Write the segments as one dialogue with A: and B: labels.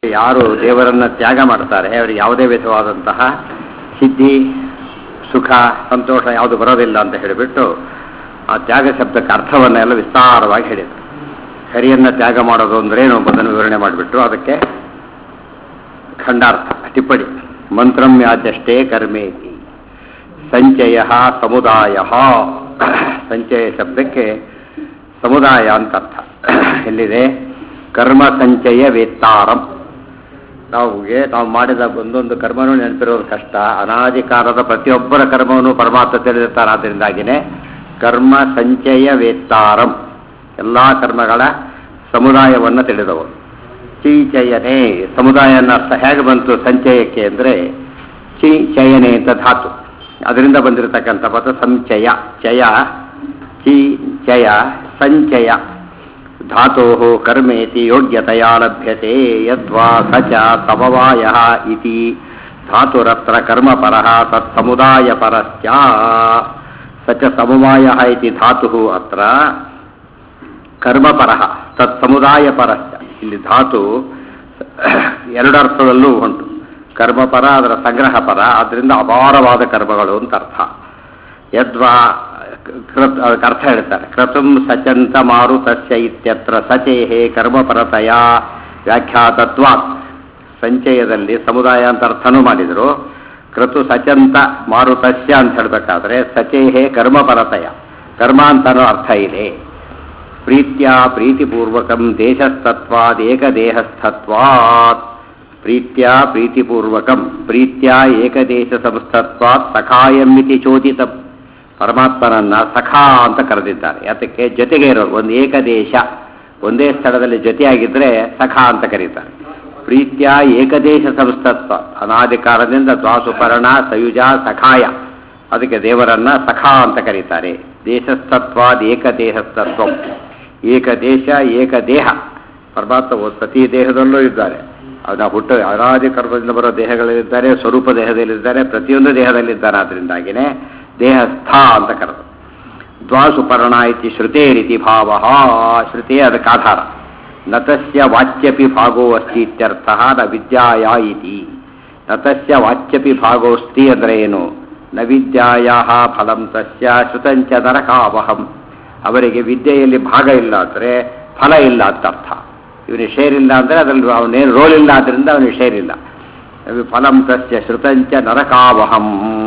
A: ಯಾರು ದೇವರನ್ನ ತ್ಯಾಗ ಮಾಡ್ತಾರೆ ಅವರಿಗೆ ಯಾವುದೇ ವಿಧವಾದಂತಹ ಸಿದ್ಧಿ ಸುಖ ಸಂತೋಷ ಯಾವುದು ಬರೋದಿಲ್ಲ ಅಂತ ಹೇಳಿಬಿಟ್ಟು ಆ ತ್ಯಾಗ ಶಬ್ದಕ್ಕೆ ಅರ್ಥವನ್ನೆಲ್ಲ ವಿಸ್ತಾರವಾಗಿ ಹೇಳಿದರು ಹರಿಯನ್ನ ತ್ಯಾಗ ಮಾಡೋದು ಅಂದ್ರೇನು ಎಂಬುದನ್ನು ವಿವರಣೆ ಮಾಡಿಬಿಟ್ರು ಅದಕ್ಕೆ ಖಂಡಾರ್ಥ ಟಿಪ್ಪಣಿ ಮಂತ್ರಂ ಯಾಜಷ್ಟೇ ಕರ್ಮೇತಿ ಸಂಚಯ ಸಮುದಾಯ ಸಂಚಯ ಶಬ್ದಕ್ಕೆ ಸಮುದಾಯ ಅಂತ ಅರ್ಥ ಎಲ್ಲಿದೆ ಕರ್ಮ ಸಂಚಯ ವೇತ್ತಾರಂ ನಾವುಗೆ ನಾವು ಮಾಡಿದ ಒಂದೊಂದು ಕರ್ಮನೂ ನೆನಪಿರೋದು ಕಷ್ಟ ಅನಾದಿ ಕಾಲದ ಪ್ರತಿಯೊಬ್ಬರ ಕರ್ಮವನ್ನು ಪರಮಾತ್ಮ ತಿಳಿದಿರ್ತಾರೆ ಆದ್ದರಿಂದಾಗಿನೇ ಕರ್ಮ ಸಂಚಯ ವೇತ್ತಾರಂ ಎಲ್ಲ ಕರ್ಮಗಳ ಸಮುದಾಯವನ್ನು ತಿಳಿದವರು ಚೀಚಯನೆ ಸಮುದಾಯ ಅನ್ನೋ ಅರ್ಥ ಹೇಗೆ ಬಂತು ಸಂಚಯಕ್ಕೆ ಅಂದರೆ ಚಿ ಚಯನೆ ಅಂತ ಧಾತು ಅದರಿಂದ ಬಂದಿರತಕ್ಕಂಥ ಪದ ಸಂಚಯ ಚಯ ಚಿ ಚಯ ಸಂಚಯ ಧಾತೋ ಕರ್ಮೇತಿ ಯೋಗ್ಯತೆಯ ಲಭ್ಯತೆ ಯದ್ವಾ ಸ ಚ ಸಮವಾಯ ಇತಿ ಧಾತುರತ್ರ ಕರ್ಮಪರ ತತ್ಸಮುದಾಯಪರಶ್ಚ ಸ ಚ ಸಮವಾಯ ಇತಿ ಧಾತು ಅತ್ರ ಕರ್ಮಪರ ತತ್ಸಮುದಾಯಪರಶ್ಚ ಇಲ್ಲಿ ಧಾತು ಎರಡರ್ಥದಲ್ಲೂ ಉಂಟು ಕರ್ಮಪರ ಅದರ ಸಂಗ್ರಹ ಪರ ಆದ್ದರಿಂದ ಅಪಾರವಾದ ಕರ್ಮಗಳು ಅಂತ ಅರ್ಥ ಯದ್ವಾ ಕೃತ್ ಅದಕ್ಕೆ ಅರ್ಥ ಹೇಳ್ತಾರೆ ಕ್ರತುಂ ಸಚಂತ ಮಾರುತಸ್ಯ ಇತ್ಯತ್ರ ಸಚೇಹೇ ಕರ್ಮಪರತೆಯ ವ್ಯಾಖ್ಯಾತತ್ವಾತ್ ಸಂಚಯದಲ್ಲಿ ಸಮುದಾಯ ಅಂತ ಅರ್ಥನೂ ಮಾಡಿದರು ಕ್ರತು ಸಚಂತ ಮಾರುತಸ್ಯ ಅಂತ ಹೇಳಬೇಕಾದ್ರೆ ಸಚೇಹೇ ಕರ್ಮಪರತೆಯ ಕರ್ಮ ಅಂತನೂ ಅರ್ಥ ಇದೆ ಪ್ರೀತ್ಯ ಪ್ರೀತಿಪೂರ್ವಕಂ ದೇಶಸ್ತತ್ವಾದ್ ಏಕದೇಹಸ್ಥತ್ವಾತ್ ಪ್ರೀತ್ಯ ಪ್ರೀತಿಪೂರ್ವಕಂ ಪ್ರೀತ್ಯ ಏಕದೇಶ ಸಂಸ್ಥತ್ವಾತ್ ಸಖಾಯಮಿತಿ ಚೋದಿತಂ ಪರಮಾತ್ಮನನ್ನ ಸಖಾ ಅಂತ ಕರೆದಿದ್ದಾರೆ ಯಾತಕ್ಕೆ ಜೊತೆಗೆ ಇರೋರು ಒಂದು ಏಕದೇಶ ಒಂದೇ ಸ್ಥಳದಲ್ಲಿ ಜೊತೆಯಾಗಿದ್ದರೆ ಸಖಾ ಅಂತ ಕರೀತಾರೆ ಪ್ರೀತ್ಯ ಏಕದೇಶ ಸಂಸ್ಥತ್ವ ಅನಾದಿ ಕಾಲದಿಂದ ದ್ವಾಸುಪರ್ಣ ಸಯುಜ ಸಖಾಯ ಅದಕ್ಕೆ ದೇವರನ್ನ ಸಖಾ ಅಂತ ಕರೀತಾರೆ ದೇಶಸ್ತತ್ವಾದ್ ಏಕದೇಹಸ್ತತ್ವ ಏಕದೇಶ ಏಕದೇಹ ಪರಮಾತ್ಮ ಪ್ರತಿ ದೇಹದಲ್ಲೂ ಇದ್ದಾರೆ ಅವನ ಹುಟ್ಟು ಅನಾದಿ ಕರ್ಮದಿಂದ ಬರೋ ದೇಹಗಳಲ್ಲಿದ್ದಾರೆ ಸ್ವರೂಪ ದೇಹದಲ್ಲಿದ್ದಾರೆ ಪ್ರತಿಯೊಂದು ದೇಹದಲ್ಲಿದ್ದಾರೆ ಆದ್ದರಿಂದಾಗಿನೇ ದೇಹಸ್ಥ ಅಂತ ಕರೆದು ದ್ವಾಸುಪರ್ಣ ಇತಿ ಶ್ರುತೇರಿತಿ ಭಾವ ಶ್ರುತೇ ಅದಕ್ಕೆ ಆಧಾರ ನತಸ್ಯ ವಾಚ್ಯಪಿ ಭಾಗೋ ಅಸ್ತಿ ಇತ್ಯರ್ಥ ನ ವಿದ್ಯಾಯ ಇತಿ ನತಸ್ಯ ವಾಚ್ಯಪಿ ಭಾಗೋಸ್ತಿ ಅಂದರೆ ಏನು ನ ವಿದ್ಯಾಯ ಫಲಂ ತಸ್ಯ ಶ್ರುತಂಚ ನರಕಾವಹಂ ಅವರಿಗೆ ವಿದ್ಯೆಯಲ್ಲಿ ಭಾಗ ಇಲ್ಲ ಅಂದರೆ ಫಲ ಇಲ್ಲ ಅಂತ ಅರ್ಥ ಇವನಿಗೆ ಶೇರ್ ಇಲ್ಲ ಅಂದರೆ ಅದರಲ್ಲಿ ಅವನೇನು ರೋಲ್ ಇಲ್ಲ ಆದ್ದರಿಂದ ಅವನಿಗೆ ಶೇರ್ ಇಲ್ಲ ಫಲಂ ತಸ್ಯ ಶ್ರುತಂಚ ನರಕಾವಹಂ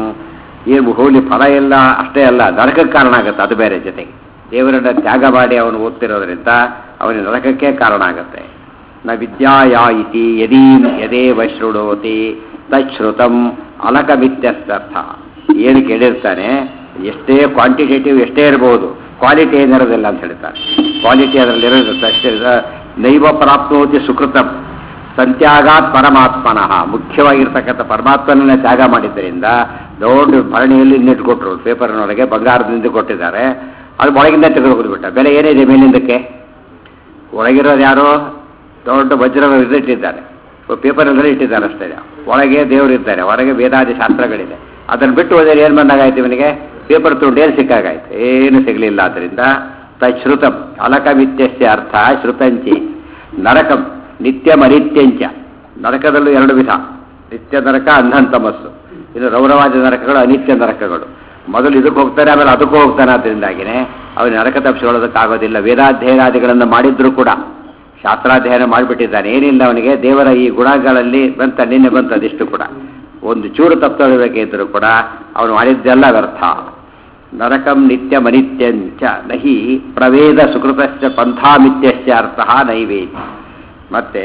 A: ಏನು ಹೋಲಿ ಫಲ ಇಲ್ಲ ಅಷ್ಟೇ ಅಲ್ಲ ನರಕಕ್ಕೆ ಕಾರಣ ಆಗುತ್ತೆ ಅದು ಬೇರೆ ಜೊತೆಗೆ ದೇವರನ್ನ ತ್ಯಾಗ ಮಾಡಿ ಅವನು ಓದ್ತಿರೋದ್ರಿಂದ ಅವನಿಗೆ ನರಕಕ್ಕೆ ಕಾರಣ ಆಗುತ್ತೆ ನ ವಿದ್ಯಾಯ ಇತಿ ಯದೀಂ ಯದೇವ ಶೃಣೋತಿ ತಚ್ಛ್ರುತಂ ಅಲಕಮಿತ್ಯರ್ಥರ್ಥ ಏನು ಕೇಳಿರ್ತಾನೆ ಎಷ್ಟೇ ಕ್ವಾಂಟಿಟೇಟಿವ್ ಎಷ್ಟೇ ಇರಬಹುದು ಕ್ವಾಲಿಟಿ ಏನಿರೋದಿಲ್ಲ ಅಂತ ಹೇಳ್ತಾರೆ ಕ್ವಾಲಿಟಿ ಅದರಲ್ಲಿ ಇರೋದು ಅಷ್ಟೇ ನೈವ ಪ್ರಾಪ್ನೋತಿ ಸುಕೃತಂ ಸಂತ್ಯಾಗಾತ್ ಪರಮಾತ್ಮನಃ ಮುಖ್ಯವಾಗಿರ್ತಕ್ಕಂಥ ಪರಮಾತ್ಮನನ್ನ ತ್ಯಾಗ ಮಾಡಿದ್ದರಿಂದ ದೊಡ್ಡ ಭರಣಿಯಲ್ಲಿ ಇನ್ನಿಟ್ಕೊಟ್ರು ಪೇಪರ್ನೊಳಗೆ ಬಂಗಾರದಿಂದ ಕೊಟ್ಟಿದ್ದಾರೆ ಅದು ಒಳಗಿಂದ ತೆಗೆದು ಹೋಗ್ಬಿಟ್ಟ ಬೆಲೆ ಏನಿದೆ ಮೇಲಿಂದಕ್ಕೆ ಒಳಗಿರೋದು ಯಾರೋ ದೊಡ್ಡ ವಜ್ರ ಇಟ್ಟಿದ್ದಾರೆ ಪೇಪರ್ನಲ್ಲಿ ಇಟ್ಟಿದ್ದಾರೆ ಅಷ್ಟೇ ಒಳಗೆ ದೇವರಿದ್ದಾರೆ ಹೊರಗೆ ವೇದಾದಿ ಶಾಸ್ತ್ರಗಳಿದೆ ಅದನ್ನು ಬಿಟ್ಟು ಹೋದರೆ ಏನು ಬಂದಾಗಾಯ್ತು ಇವನಿಗೆ ಪೇಪರ್ ತುಂಡು ಏನು ಸಿಕ್ಕಾಗಾಯ್ತು ಏನು ಸಿಗಲಿಲ್ಲ ಆದ್ದರಿಂದ ತಶ್ರುತಂ ಅಲಕಮಿತ್ಯಸ್ಯ ಅರ್ಥ ಶ್ರುತಂಚಿ ನರಕಂ ನಿತ್ಯ ಅನಿತ್ಯಂಚ ನರಕದಲ್ಲೂ ಎರಡು ವಿಧ ನಿತ್ಯ ನರಕ ಅಂಧಂತಮಸ್ಸು ಇದು ರೌರವಾದ ನರಕಗಳು ಅನಿತ್ಯ ನರಕಗಳು ಮೊದಲು ಇದಕ್ಕೆ ಹೋಗ್ತಾರೆ ಆಮೇಲೆ ಅದಕ್ಕೂ ಹೋಗ್ತಾನೆ ಅದರಿಂದಾಗಿನೇ ಅವನು ನರಕ ತಪ್ಪಿಸಿಕೊಳ್ಳೋದಕ್ಕಾಗೋದಿಲ್ಲ ವೇದಾಧ್ಯಯನಾದಿಗಳನ್ನು ಮಾಡಿದ್ರು ಕೂಡ ಶಾಸ್ತ್ರಾಧ್ಯಯನ ಮಾಡಿಬಿಟ್ಟಿದ್ದಾನೆ ಏನಿಲ್ಲ ಅವನಿಗೆ ದೇವರ ಈ ಗುಣಗಳಲ್ಲಿ ಬಂತ ನಿನ್ನೆ ಬಂತ ಅದಿಷ್ಟು ಕೂಡ ಒಂದು ಚೂರು ತಪ್ಪಬೇಕಿದ್ದರೂ ಕೂಡ ಅವನು ಮಾಡಿದ್ದೆಲ್ಲ ವ್ಯರ್ಥ ನರಕಂ ನಿತ್ಯ ಮನಿತ್ಯಂಚ ನಹಿ ಪ್ರವೇದ ಸುಕೃತಶ್ಚ ಪಂಥಾಮಿತ್ಯಶ್ಚ ಅರ್ಥ ನೈವೇದ್ಯ ಮತ್ತೆ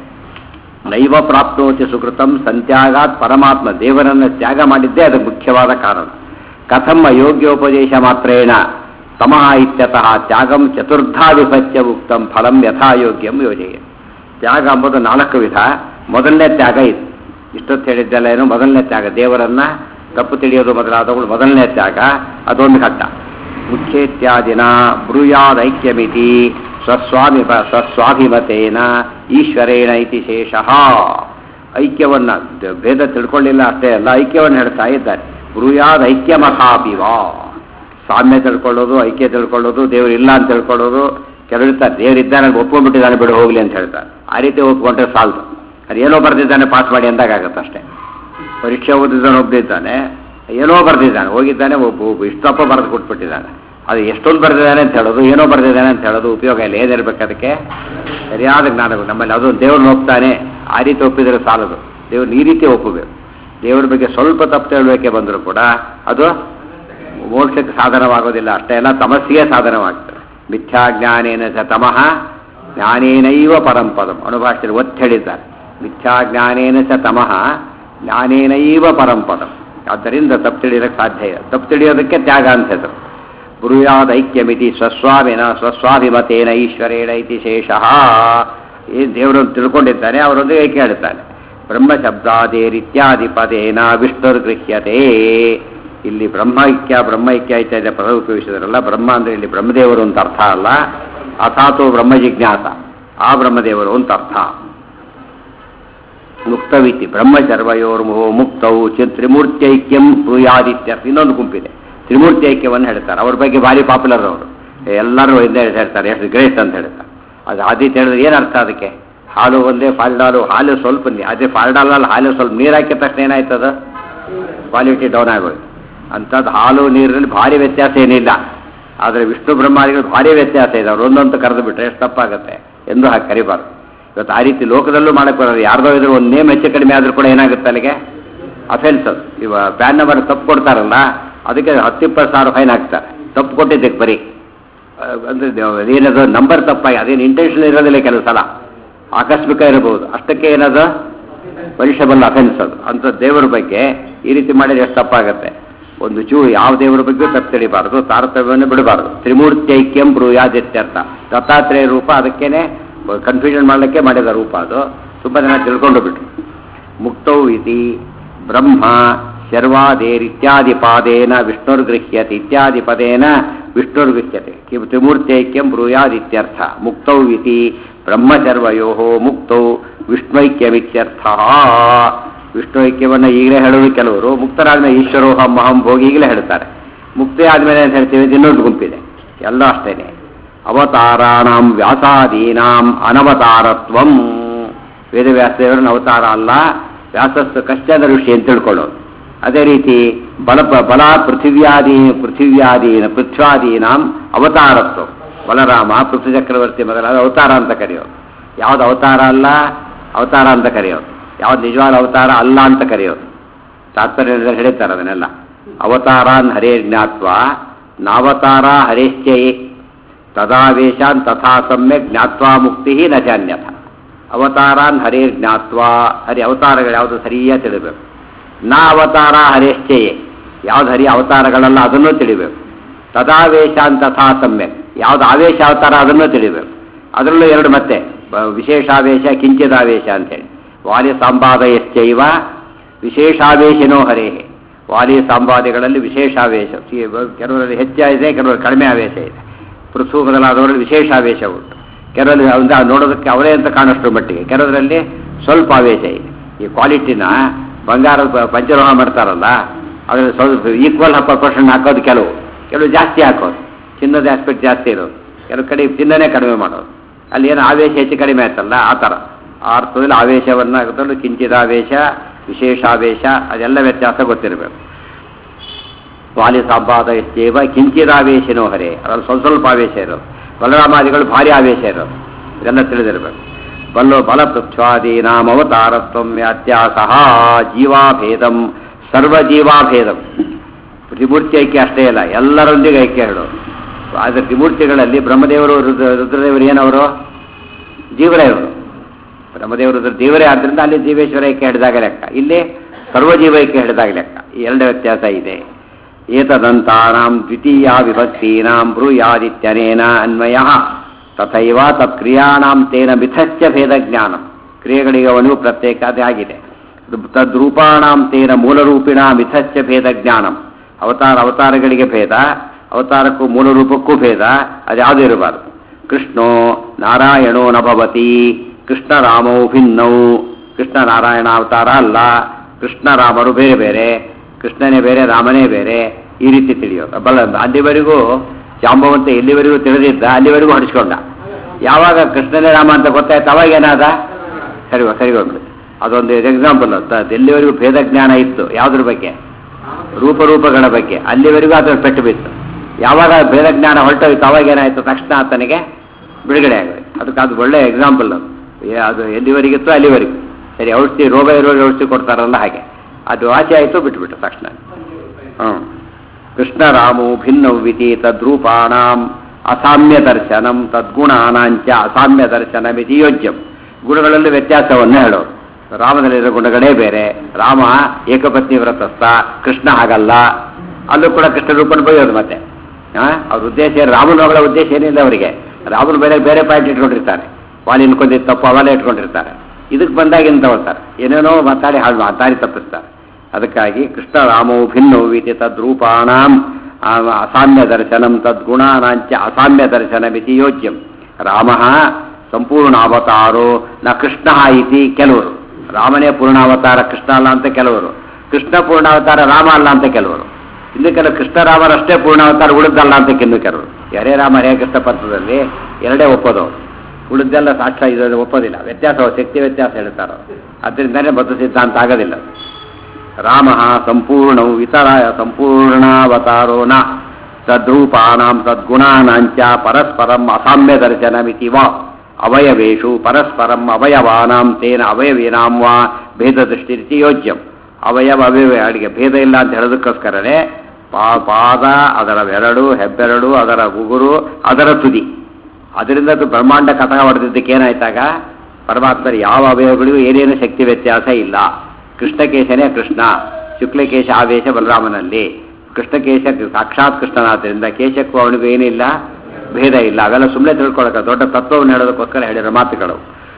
A: ನೈವ ಪ್ರಾಪ್ನೋತಿ ಸುಕೃತಂ ಸಂತ್ಯಾಗಾತ್ ಪರಮಾತ್ಮ ದೇವರನ್ನು ತ್ಯಾಗ ಮಾಡಿದ್ದೇ ಅದು ಮುಖ್ಯವಾದ ಕಾರಣ ಕಥಂ ಅಯೋಗ್ಯೋಪದೇಶ ಮಾತ್ರೇಣ ತಮಃ ಇತ್ಯತಃ ತ್ಯಾಗಂ ಚತುರ್ಧಾ ವಿಭತ್ಯ ಉಕ್ತಂ ಫಲಂ ಯಥಾಯೋಗ್ಯಂ ಯೋಜೆಯ ತ್ಯಾಗ ಎಂಬುದು ನಾಲ್ಕು ವಿಧ ಮೊದಲನೇ ತ್ಯಾಗ ಇದು ಇಷ್ಟೊತ್ತು ಹೇಳಿದ್ದೆಲ್ಲ ಏನು ಮೊದಲನೇ ತ್ಯಾಗ ದೇವರನ್ನ ತಪ್ಪು ತಿಳಿಯೋದು ಮೊದಲಾದವುಗಳು ಮೊದಲನೇ ತ್ಯಾಗ ಅದೊಂದು ಘಟ್ಟ ಮುಖ್ಯೇತ್ಯಾದಿನ ಬ್ರೂಯಾದೈಕ್ಯಮಿತಿ ಸ್ವಸ್ವಾಮಿ ಸ್ವಸ್ವಾಭಿಮತೇನ ಈಶ್ವರೇಣ ಇತಿ ಶೇಷಃ ಐಕ್ಯವನ್ನ ಭೇದ ತಿಳ್ಕೊಳ್ಳಿಲ್ಲ ಅಷ್ಟೇ ಅಲ್ಲ ಐಕ್ಯವನ್ನು ಹೇಳ್ತಾ ಇದ್ದಾರೆ ಬ್ರೂಯಾದ ಐಕ್ಯಮಥಾಪಿವಾ ಸಾಮ್ಯ ತಿಳ್ಕೊಳ್ಳೋದು ಐಕ್ಯ ತಿಳ್ಕೊಳ್ಳೋದು ದೇವರು ಇಲ್ಲ ಅಂತ ತಿಳ್ಕೊಳ್ಳೋದು ಕೆಲವರು ಇರ್ತಾರೆ ದೇವರಿದ್ದಾನೆ ಒಪ್ಕೊಂಡ್ಬಿಟ್ಟಿದ್ದಾನೆ ಬಿಡು ಹೋಗ್ಲಿ ಅಂತ ಹೇಳ್ತಾರೆ ಆ ರೀತಿ ಒಪ್ಕೊಂಡ್ರೆ ಸಾಲದು ಅದು ಏನೋ ಬರೆದಿದ್ದಾನೆ ಪಾಸ್ ಮಾಡಿ ಅಂದಾಗತ್ತೆ ಅಷ್ಟೇ ಪರೀಕ್ಷೆ ಓದಿದ್ದಾನೆ ಒಬ್ಬನಿದ್ದಾನೆ ಏನೋ ಬರೆದಿದ್ದಾನೆ ಹೋಗಿದ್ದಾನೆ ಒಬ್ಬ ಒಬ್ಬ ಇಷ್ಟಪ್ಪ ಬರೆದು ಕೊಟ್ಬಿಟ್ಟಿದ್ದಾನೆ ಅದು ಎಷ್ಟೊಂದು ಬರೆದಿದ್ದಾನೆ ಅಂತ ಹೇಳೋದು ಏನೋ ಬರೆದಿದ್ದಾನೆ ಅಂತ ಹೇಳೋದು ಉಪಯೋಗ ಇಲ್ಲ ಏನಿರ್ಬೇಕು ಅದಕ್ಕೆ ಸರಿಯಾದ ಜ್ಞಾನ ನಮ್ಮಲ್ಲಿ ಅದು ದೇವ್ರನ್ನ ಒಪ್ತಾನೆ ಆ ರೀತಿ ಒಪ್ಪಿದರೆ ಸಾಲದು ದೇವ್ರನ್ನ ಈ ರೀತಿ ಒಪ್ಪಬೇಕು ದೇವ್ರ ಬಗ್ಗೆ ಸ್ವಲ್ಪ ತಪ್ಪು ತಿಳುವಳಿಕೆ ಬಂದರೂ ಕೂಡ ಅದು ಮೋಕ್ಷಕ್ಕೆ ಸಾಧನವಾಗೋದಿಲ್ಲ ಅಷ್ಟೇ ಎಲ್ಲ ತಮಸ್ಸಿಗೆ ಸಾಧನವಾಗ್ತದೆ ಮಿಥ್ಯಾಜ್ಞಾನೇನ ಚ ತಮಃ ಜ್ಞಾನೇನೈವ ಪರಂಪದಂ ಅನುಭಾಷೆಯಲ್ಲಿ ಒತ್ತಿ ಹೇಳಿದ್ದಾರೆ ಮಿಥ್ಯಾಜ್ಞಾನೇನ ಚ ತಮಃ ಜ್ಞಾನೇನೈವ ಪರಂಪದಂ ಆದ್ದರಿಂದ ತಪ್ಪು ತಿಳಿಯೋದಕ್ಕೆ ಸಾಧ್ಯ ಇಲ್ಲ ತಪ್ಪು ತಿಳಿಯೋದಕ್ಕೆ ತ್ಯಾಗ ಅಂತ ಹೆಸರು ಬ್ರೂಯಾದ ಐಕ್ಯಮಿತಿ ಸ್ವಸ್ವಾಮಿನ ಸ್ವಸ್ವಾಭಿಮತೇನ ಈಶ್ವರೇಣ ಇತಿ ಶೇಷಃ ಏನು ದೇವರನ್ನು ತಿಳ್ಕೊಂಡಿದ್ದಾನೆ ಅವರೊಂದಿಗೆ ಐಕ್ಯ ಹೇಳ್ತಾನೆ ಬ್ರಹ್ಮಶಬ್ದಾದೇರಿತ್ಯಾದಿ ಪದೇನ ವಿಷ್ಣುರ್ಗೃಹ್ಯತೆ ಇಲ್ಲಿ ಬ್ರಹ್ಮೈಕ್ಯ ಬ್ರಹ್ಮೈಕ್ಯ ಇತ್ಯಾದಿ ಪದ ಉಪಯೋಗಿಸಿದ್ರಲ್ಲ ಬ್ರಹ್ಮ ಅಂದ್ರೆ ಇಲ್ಲಿ ಬ್ರಹ್ಮದೇವರು ಅಂತ ಅರ್ಥ ಅಲ್ಲ ಅಥಾತು ಬ್ರಹ್ಮ ಜಿಜ್ಞಾಸ ಆ ಬ್ರಹ್ಮದೇವರು ಅಂತ ಅರ್ಥ ಮುಕ್ತವಿತಿ ಬ್ರಹ್ಮಚರ್ವಯೋರ್ಮುಹೋ ಮುಕ್ತವು ಚಿ ತ್ರಿಮೂರ್ತ್ಯೈಕ್ಯಂ ಭೂಯಾದಿತ್ಯರ್ಥ ಇನ್ನೊಂದು ಗುಂಪಿದೆ ತ್ರಿಮೂರ್ತಿ ಐಕ್ಯವನ್ನು ಹೇಳ್ತಾರೆ ಅವ್ರ ಬಗ್ಗೆ ಭಾರಿ ಪಾಪ್ಯುಲರ್ ಅವರು ಎಲ್ಲರೂ ಹಿಂದೆ ಹೇಳ್ತಾರೆ ಎಷ್ಟು ಗ್ರೇಟ್ ಅಂತ ಹೇಳ್ತಾರೆ ಅದು ಆದಿತ್ಯ ಹೇಳಿದ್ರೆ ಏನು ಅರ್ಥ ಅದಕ್ಕೆ ಹಾಲು ಒಂದೇ ಫಾಲ್ಡಾಲು ಹಾಲು ಸ್ವಲ್ಪ ನೀ- ಅದೇ ಫಾಲ್ಡಾಲಲ್ಲಿ ಹಾಲು ಸ್ವಲ್ಪ ನೀರು ಹಾಕಿದ ತಕ್ಷಣ ಏನಾಯ್ತದ ಕ್ವಾಲಿಟಿ ಡೌನ್ ಆಗೋಯ್ತು ಅಂಥದ್ದು ಹಾಲು ನೀರಿನಲ್ಲಿ ಭಾರಿ ವ್ಯತ್ಯಾಸ ಏನಿಲ್ಲ ಆದರೆ ವಿಷ್ಣು ಬ್ರಹ್ಮಾದಿಗಳು ಭಾರಿ ವ್ಯತ್ಯಾಸ ಇದೆ ಅವ್ರು ಒಂದೊಂದು ಕರೆದು ಬಿಟ್ರೆ ಎಷ್ಟು ತಪ್ಪಾಗುತ್ತೆ ಎಂದು ಹಾಗೆ ಕರಿಬಾರ್ದು ಇವತ್ತು ಆ ರೀತಿ ಲೋಕದಲ್ಲೂ ಮಾಡಕ್ಕೆ ಬರೋದು ಯಾರ್ದೋ ಇದ್ರೆ ಒಂದು ನೇಮ್ ಹೆಚ್ಚು ಕಡಿಮೆ ಆದರೂ ಕೂಡ ಏನಾಗುತ್ತೆ ಅಲ್ಲಿಗೆ ಅಫೆನ್ಸ್ ಅದು ಇವ ಪ್ಯಾನ್ ನಂಬರ್ ತಪ್ಪು ಕೊಡ್ತಾರಲ್ಲ ಅದಕ್ಕೆ ಹತ್ತಿಪ್ಪತ್ತು ಸಾವಿರ ಫೈನ್ ಹಾಕ್ತಾರೆ ತಪ್ಪು ಕೊಟ್ಟಿದ್ದಕ್ಕೆ ಬರೀ ಆ, ಅಂದ್ರೆ ದ- ಏನದು ನಂಬರ್ ತಪ್ಪಾಗಿ ಅದೇನು ಇಂಟೆನ್ಷನ್ ಇರೋದಿಲ್ಲ ಕೆಲವು ಸಲ ಆಕಸ್ಮಿಕ ಇರಬಹುದು ಅಷ್ಟಕ್ಕೆ ಏನದು ಪನಿಷಬಲ್ ಅಫೆನ್ಸ್ ಅದು ಅಂತ ದೇವರ ಬಗ್ಗೆ ಈ ರೀತಿ ಮಾಡಿದ್ರೆ ಎಷ್ಟು ತಪ್ಪಾಗುತ್ತೆ ಒಂದು ಚೂ ಯಾವ ದೇವರ ಬಗ್ಗೆ ತಪ್ಪು ತಿಳಿಬಾರ್ದು ತಾರತಮ್ಯವನ್ನು ಬಿಡಬಾರ್ದು ತ್ರಿಮೂರ್ತ್ಯೈಕ್ಯಂ ಬ್ರೂಯಾದಿತ್ಯರ್ಥ ದತ್ತಾತ್ರೇಯ ರೂಪ ಅದಕ್ಕೇನೆ ಕನ್ಫ್ಯೂಷನ್ ಮಾಡಲಿಕ್ಕೆ ಮಾಡಿದ ರೂಪ ಅದು ತುಂಬ ಜನ ತಿಳ್ಕೊಂಡು ಬಿಟ್ರು ಮುಕ್ತೌ ಇತಿ ಬ್ರಹ್ಮ ಶರ್ವಾದೇರಿತ್ಯಾದಿ ಪಾದೇನ ವಿಷ್ಣುರ್ಗೃಹ್ಯತೆ ಇತ್ಯಾದಿ ಪದೇನ ವಿಷ್ಣುರ್ಗೃಹ್ಯತೆ ಕಿಂ ತ್ರಿಮೂರ್ತ್ಯೈಕ್ಯಂ ಬ್ರೂಯಾದಿತ್ಯರ್ಥ ಮುಕ್ತೌ ಇತಿ ಬ್ರಹ್ಮಚರ್ವಯೋ ಮುಕ್ತೌ ವಿಷ್ಣೈಕ್ಯಮಿತ್ಯರ್ಥ ವಿಷ್ಣುೈಕ್ಯವನ್ನು ಈಗಲೇ ಹೇಳೋದು ಕೆಲವರು ಮುಕ್ತರಾದ್ಮೇಲೆ ಈಶ್ವರೋಹಂ ಅಹಂ ಭೋಗಿ ಈಗಲೇ ಹೇಳ್ತಾರೆ ಮುಕ್ತಿ ಆದ್ಮೇಲೆ ಅಂತ ಹೇಳ್ತೀವಿ ಇದು ಇನ್ನೊಂದು ಗುಂಪಿದೆ ಎಲ್ಲ ಅಷ್ಟೇನೆ ಅವತಾರಾಣಂ ವ್ಯಾಸಾದೀನಾಂ ಅನವತಾರತ್ವಂ ವೇದವ್ಯಾಸದೇವರನ್ನ ಅವತಾರ ಅಲ್ಲ ವ್ಯಾಸಸ್ಥ ಕಶ್ಚನ ಋಷಿ ಅಂತ ತಿಳ್ಕೊಳ್ಳೋದು ಅದೇ ರೀತಿ ಬಲ ಬಲ ಪೃಥಿವ್ಯಾದಿ ಪೃಥಿವ್ಯಾದೀನ ಪೃಥ್ವಾದೀನಾಂ ಅವತಾರತ್ವ ಬಲರಾಮ ಪೃಥ್ವಿ ಚಕ್ರವರ್ತಿ ಮೊದಲಾದ ಅವತಾರ ಅಂತ ಕರೆಯೋದು ಯಾವ್ದು ಅವತಾರ ಅಲ್ಲ ಅವತಾರ ಅಂತ ಕರೆಯೋದು ಯಾವ್ದು ನಿಜವಾದ ಅವತಾರ ಅಲ್ಲ ಅಂತ ಕರೆಯೋದು ತಾತ್ಪರ್ಯ ಹೇಳ್ತಾರೆ ಅದನ್ನೆಲ್ಲ ಅವತಾರಾನ್ ಹರೇ ಜ್ಞಾತ್ವ ನಾವತಾರ ಹರೇಶ್ಚಯೇ ತದಾವೇಶಾನ್ ತಥಾ ಸಮ್ಯಕ್ ಜ್ಞಾತ್ವಾ ಮುಕ್ತಿ ನ ಜಾನ್ಯಥ ಅವತಾರಾನ್ ಹರೇ ಜ್ಞಾತ್ವಾ ಹರಿ ಅವತಾರಗಳು ಯಾವುದು ಸರಿಯಾಗಿ ತಿಳಿಬೇಕು ನಾ ಅವತಾರ ಹರೇಶ್ಚಯೇ ಯಾವ್ದು ಹರಿ ಅವತಾರಗಳಲ್ಲ ಅದನ್ನೂ ತಿಳಿಬೇಕು ತದಾವೇಶಾನ್ ತಥಾ ಸಮ್ಯಕ್ ಯಾವ್ದು ಆವೇಶ ಅವತಾರ ಅದನ್ನೂ ತಿಳಿಬೇಕು ಅದರಲ್ಲೂ ಎರಡು ಮತ್ತೆ ಬ- ವಿಶೇಷಾವೇಶ ಕಿಂಚಿದಾವೇಶ ಅಂತೇಳಿ ವಾಲಿ ಸಂವಾದಯಶ್ಚೈವ ವಿಶೇಷಾವೇಶನೋ ಹರೇಹೆ ವಾಲಿ ಸಂವಾದಿಗಳಲ್ಲಿ ವಿಶೇಷಾವೇಶ ಸಿ- ಕೆಲವರಲ್ಲಿ ಹೆಚ್ಚಾಗಿದೆ ಕೆಲವರಲ್ಲಿ ಕಡಿಮೆ ಆವೇಶ ಇದೆ ಪೃಥು ಮೊದಲಾದವರಲ್ಲಿ ವಿಶೇಷ ಆವೇಶ ಉಂಟು ಕೆಲವರಲ್ಲಿ ಒಂದು ನೋಡೋದಕ್ಕೆ ಅವರೇ ಅಂತ ಕಾಣೋಷ್ಟು ಮಟ್ಟಿಗೆ ಕೆಲವರಲ್ಲಿ ಸ್ವಲ್ಪ ಆವೇಶ ಇದೆ ಈ ಕ್ವಾಲಿಟಿನ ಬಂಗಾರ ಪ- ಪಂಚಲೋಹ ಮಾಡ್ತಾರಲ್ಲ ಅದರಲ್ಲಿ ಸ್ವಲ್ಪ ಈಕ್ವಲ್ ಪರ್ಸೆಂಟ್ ಹಾಕೋದು ಕೆಲವು ಕೆಲವು ಜಾಸ್ತಿ ಹಾಕೋದು ಚಿನ್ನದ ಆಸ್ಪೆಕ್ಟ್ ಜಾಸ್ತಿ ಇರೋದು ಕೆಲವು ಕಡೆ ಚಿನ್ನನೇ ಕಡಿಮೆ ಮಾಡೋದು ಅಲ್ಲಿ ಏನು ಆವೇಶ ಹೆಚ್ಚು ಕಡಿಮೆ ಆಯ್ತಲ್ಲ ಆ ಥರ ಆ ಅರ್ಥದಲ್ಲಿ ಆವೇಶವನ್ನು ಆಗುತ್ತಲ್ಲ ಕಿಂಚಿದಾವೇಶ ವಿಶೇಷಾವೇಶ ಅದೆಲ್ಲ ವ್ಯತ್ಯಾಸ ಗೊತ್ತಿರಬೇಕು ವಾಲಿ ಸಂಪಾದ ಎಷ್ಟೇವ ಕಿಂಚಿದಾವೇಶನೋ ಹರೇ ಅದ್ರಲ್ಲಿ ಸ್ವಲ್ಪ ಸ್ವಲ್ಪ ಆವೇಶ ಇರೋದು ಬಲರಾಮಾದಿಗಳು ಭಾರಿ ಆವೇಶ ಇರೋದು ಇದೆಲ್ಲ ತಿಳಿದಿರಬೇಕು ಬಲ್ಲೋ ಬಲಪೃಥ್ವಾದೀನಾಂ ಅವತಾರತ್ವಂ ವ್ಯಾತ್ಯಾಸಃ ಜೀವಾಭೇದಂ ಸರ್ವಜೀವಾಭೇದಂ ತ್ರಿಮೂರ್ತಿ ಐಕ್ಯ ಅಷ್ಟೇ ಇಲ್ಲ ಎಲ್ಲರೊಂದಿಗೆ ಐಕ್ಯ ಹೇಳೋದು ಆದರೆ ತ್ರಿಮೂರ್ತಿಗಳಲ್ಲಿ ಬ್ರಹ್ಮದೇವರು ರುದ್ರ ರುದ್ರದೇವರು ಏನವರು ಜೀವರೇ ಇವರು ಬ್ರಹ್ಮದೇವರು ರುದ್ರ ದೇವರೇ ಆದ್ದರಿಂದ ಅಲ್ಲಿ ಜೀವೇಶ್ವರ ಐಕ್ಯ ಹಿಡಿದಾಗ ಲೆಕ್ಕ ಇಲ್ಲಿ ಸರ್ವಜೀವ ಐಕ್ಯ ಹಿಡಿದಾಗ ಲೆಕ್ಕ ಈ ಎರಡು ವ್ಯತ್ಯಾಸ ಇದೆ ಏತದಂತಾನಾಂ ದ್ವಿತೀಯ ವಿಭಕ್ತೀನಾಂ ಬ್ರೂಯಾದಿತ್ಯನೇನ ಅನ್ವಯ ತಥೈವ ತತ್ಕ್ರಿಯಾಣಾಂ ತೇನ ಮಿಥಶ್ಚ ಭೇದ ಜ್ಞಾನ ಕ್ರಿಯೆಗಳಿಗೆ ಅವನಿಗೂ ಪ್ರತ್ಯೇಕ ಅದೇ ಆಗಿದೆ ತದ್ರೂಪಾಣಾಂ ತೇನ ಮೂಲರೂಪಿಣ ಮಿಥಶ್ಚ ಭೇದ ಜ್ಞಾನಂ ಅವತಾರ ಅವತಾರಗಳಿಗೆ ಭೇದ ಅವತಾರಕ್ಕೂ ಮೂಲ ರೂಪಕ್ಕೂ ಭೇದ ಅದ್ಯಾವುದೂ ಇರಬಾರದು ಕೃಷ್ಣೋ ನಾರಾಯಣೋ ನ ಭವತಿ ಕೃಷ್ಣ ರಾಮೌ ಭಿನ್ನೌ ಕೃಷ್ಣ ನಾರಾಯಣ ಅವತಾರ ಅಲ್ಲ ಕೃಷ್ಣ ರಾಮರು ಬೇರೆ ಬೇರೆ ಕೃಷ್ಣನೇ ಬೇರೆ ರಾಮನೇ ಬೇರೆ ಈ ರೀತಿ ತಿಳಿಯೋದು ಬಲ್ಲ ಅಲ್ಲಿವರೆಗೂ ಜಾಂಬವಂತ ಎಲ್ಲಿವರೆಗೂ ತಿಳಿದಿದ್ದ ಅಲ್ಲಿವರೆಗೂ ಹೊಡಿಸ್ಕೊಂಡ ಯಾವಾಗ ಕೃಷ್ಣನೇ ರಾಮ ಅಂತ ಗೊತ್ತಾಯ್ತು ಅವಾಗ ಏನಾದ ಸರಿ ಸರಿ ಹೋಗ್ಬಿಡುತ್ತೆ ಅದೊಂದು ಎಕ್ಸಾಂಪಲ್ ಎಲ್ಲಿವರೆಗೂ ಭೇದ ಜ್ಞಾನ ಇತ್ತು ಯಾವುದ್ರ ಬಗ್ಗೆ ರೂಪರೂಪಗಳ ಬಗ್ಗೆ ಅಲ್ಲಿವರೆಗೂ ಅದರ ಪೆಟ್ಟು ಬಿತ್ತು ಯಾವಾಗ ಭೇದ ಜ್ಞಾನ ಹೊರಟೋಯ್ತು ಅವಾಗ ಏನಾಯ್ತು ತಕ್ಷಣ ಆತನಿಗೆ ಬಿಡುಗಡೆ ಆಗೋಯ್ತು ಅದಕ್ಕೆ ಅದು ಒಳ್ಳೆ ಎಕ್ಸಾಂಪಲ್ ಅದು ಏ- ಅದು ಎಲ್ಲಿವರೆಗಿತ್ತು ಅಲ್ಲಿವರೆಗೂ ಸರಿ ಔಷಧಿ ರೋಗ ಇರೋರಿಗೆ ಔಷಧಿ ಕೊಡ್ತಾರಲ್ಲ ಹಾಗೆ ಅದು ಆಚೆ ಆಯಿತು ಬಿಟ್ಬಿಟ್ಟು ತಕ್ಷಣ ಹ್ಞೂ ಕೃಷ್ಣ ರಾಮು ಭಿನ್ನೌ ವಿಧಿ ತದ್ರೂಪಾಣಾಂ ಅಸಾಮ್ಯ ದರ್ಶನಂ ತದ್ಗುಣಾನಾಂಚ ಅಸಾಮ್ಯ ದರ್ಶನಮಿತಿ ಯೋಜ್ಯಂ ಗುಣಗಳಲ್ಲಿ ವ್ಯತ್ಯಾಸವನ್ನು ಹೇಳೋರು ರಾಮನಲ್ಲಿರೋ ಗುಣಗಳೇ ಬೇರೆ ರಾಮ ಏಕಪತ್ನಿ ವ್ರತಸ್ಥ ಕೃಷ್ಣ ಹಾಗಲ್ಲ ಅಲ್ಲೂ ಕೂಡ ಕೃಷ್ಣ ರೂಪನ ಬೈಯೋದು ಮತ್ತೆ ಆ, ಅವ್ರ ಉದ್ದೇಶ ಏನು ರಾಮನಗಳ ಉದ್ದೇಶ ಏನಿಲ್ಲ ಅವರಿಗೆ ರಾಮನ ಬೇರೆ ಬೇರೆ ಪಾಯಿಂಟ್ ಇಟ್ಕೊಂಡಿರ್ತಾರೆ ವಾಲಿನ ಕೊಂದಿದ್ದು ತಪ್ಪು ಅವೆಲ್ಲ ಇಟ್ಕೊಂಡಿರ್ತಾರೆ ಇದಕ್ಕೆ ಬಂದಾಗ ಎಂತ ಹೋಗ್ತಾರೆ ಏನೇನೋ ಮಾತಾಡಿ ಹಾಳು ಮಾತಾಡಿ ತಪ್ಪಿಸ್ತಾರೆ ಅದಕ್ಕಾಗಿ ಕೃಷ್ಣ ರಾಮೋ ಭಿನ್ನೋ ವಿತಿ ತದ್ರೂಪಾಣಾಂ ಆ, ಅಸಾಮ್ಯ ದರ್ಶನಂ ತದ್ಗುಣಾನಾಂಚ ಅಸಾಮ್ಯ ದರ್ಶನಮಿತಿ ಯೋಜ್ಯಂ ರಾಮ ಸಂಪೂರ್ಣಾವತಾರೋ ನ ಕೃಷ್ಣ ಇತಿ ಕೆಲವರು ರಾಮನೇ ಪೂರ್ಣಾವತಾರ ಕೃಷ್ಣ ಅಲ್ಲ ಅಂತ ಕೆಲವರು ಕೃಷ್ಣ ಪೂರ್ಣಾವತಾರ ರಾಮ ಅಲ್ಲ ಅಂತ ಕೆಲವರು ಇನ್ನು ಕೆಲವು ಕೃಷ್ಣ ರಾಮರಷ್ಟೇ ಪೂರ್ಣಾವತಾರ ಉಳಿದಲ್ಲ ಅಂತ ಇನ್ನು ಕೆಲವರು ಹರೇ ರಾಮ ಹರೇ ಕೃಷ್ಣ ಪಂಥದಲ್ಲಿ ಎರಡೇ ಒಪ್ಪೋದವರು ಉಳಿದೆಲ್ಲ ಸಾಕ್ಷಾ ಇದು ಒಪ್ಪೋದಿಲ್ಲ ವ್ಯತ್ಯಾಸ ಶಕ್ತಿ ವ್ಯತ್ಯಾಸ ಹೇಳ್ತಾರೋ ಅದರಿಂದನೇ ಬದ್ಧ ಸಿದ್ಧಾಂತ ಆಗೋದಿಲ್ಲ ರಾಮ ಸಂಪೂರ್ಣವು ಇತರ ಸಂಪೂರ್ಣಾವತಾರೋ ನ ತದ್ರೂಪಾಣಾಂ ತದ್ಗುಣಾನಾಂಚ ಪರಸ್ಪರಂ ಅಸಾಮ್ಯ ದರ್ಶನಮಿತಿ ವಾ ಅವಯವೇಶು ಪರಸ್ಪರಂ ಅವಯವಾನಾಂ ತೇನ ಅವಯವೀನಾಂ ವಾ ಭೇದ ದೃಷ್ಟಿ ಯೋಜ್ಯಂ ಅವಯವ ಅವಯವ ಅಡಿಗೆ ಭೇದ ಇಲ್ಲ ಅಂತ ಹೇಳೋದಕ್ಕೋಸ್ಕರನೇ ಪಾ ಪಾದ ಅದರ ಬೆರಳು ಹೆಬ್ಬೆರಳು ಅದರ ಉಗುರು ಅದರ ತುದಿ ಅದರಿಂದ ಅದು ಬ್ರಹ್ಮಾಂಡ ಕಥಾ ಹೊಡೆದಿದ್ದಕ್ಕೆ ಏನಾಯ್ತಾಗ ಪರಮಾತ್ಮರ ಯಾವ ಅವಯವಗಳಿಗೂ ಏನೇನು ಶಕ್ತಿ ವ್ಯತ್ಯಾಸ ಇಲ್ಲ ಕೃಷ್ಣಕೇಶನೇ ಕೃಷ್ಣ ಶುಕ್ಲಕೇಶ ಆವೇಶ ಬಲರಾಮನಲ್ಲಿ ಕೃಷ್ಣಕೇಶ ಸಾಕ್ಷಾತ್ ಕೃಷ್ಣನಾದ್ದರಿಂದ ಕೇಶಕ್ಕೂ ಅವನಿಗೂ ಏನಿಲ್ಲ ಭೇದ ಇಲ್ಲ ಅವೆಲ್ಲ ಸುಮ್ಮನೆ ತಿಳ್ಕೊಳಕ ದೊಡ್ಡ ತತ್ವವನ್ನು ಹೇಳೋದಕ್ಕೋಸ್ಕರ ಹೇಳಿರೋ ಮಾತುಗಳು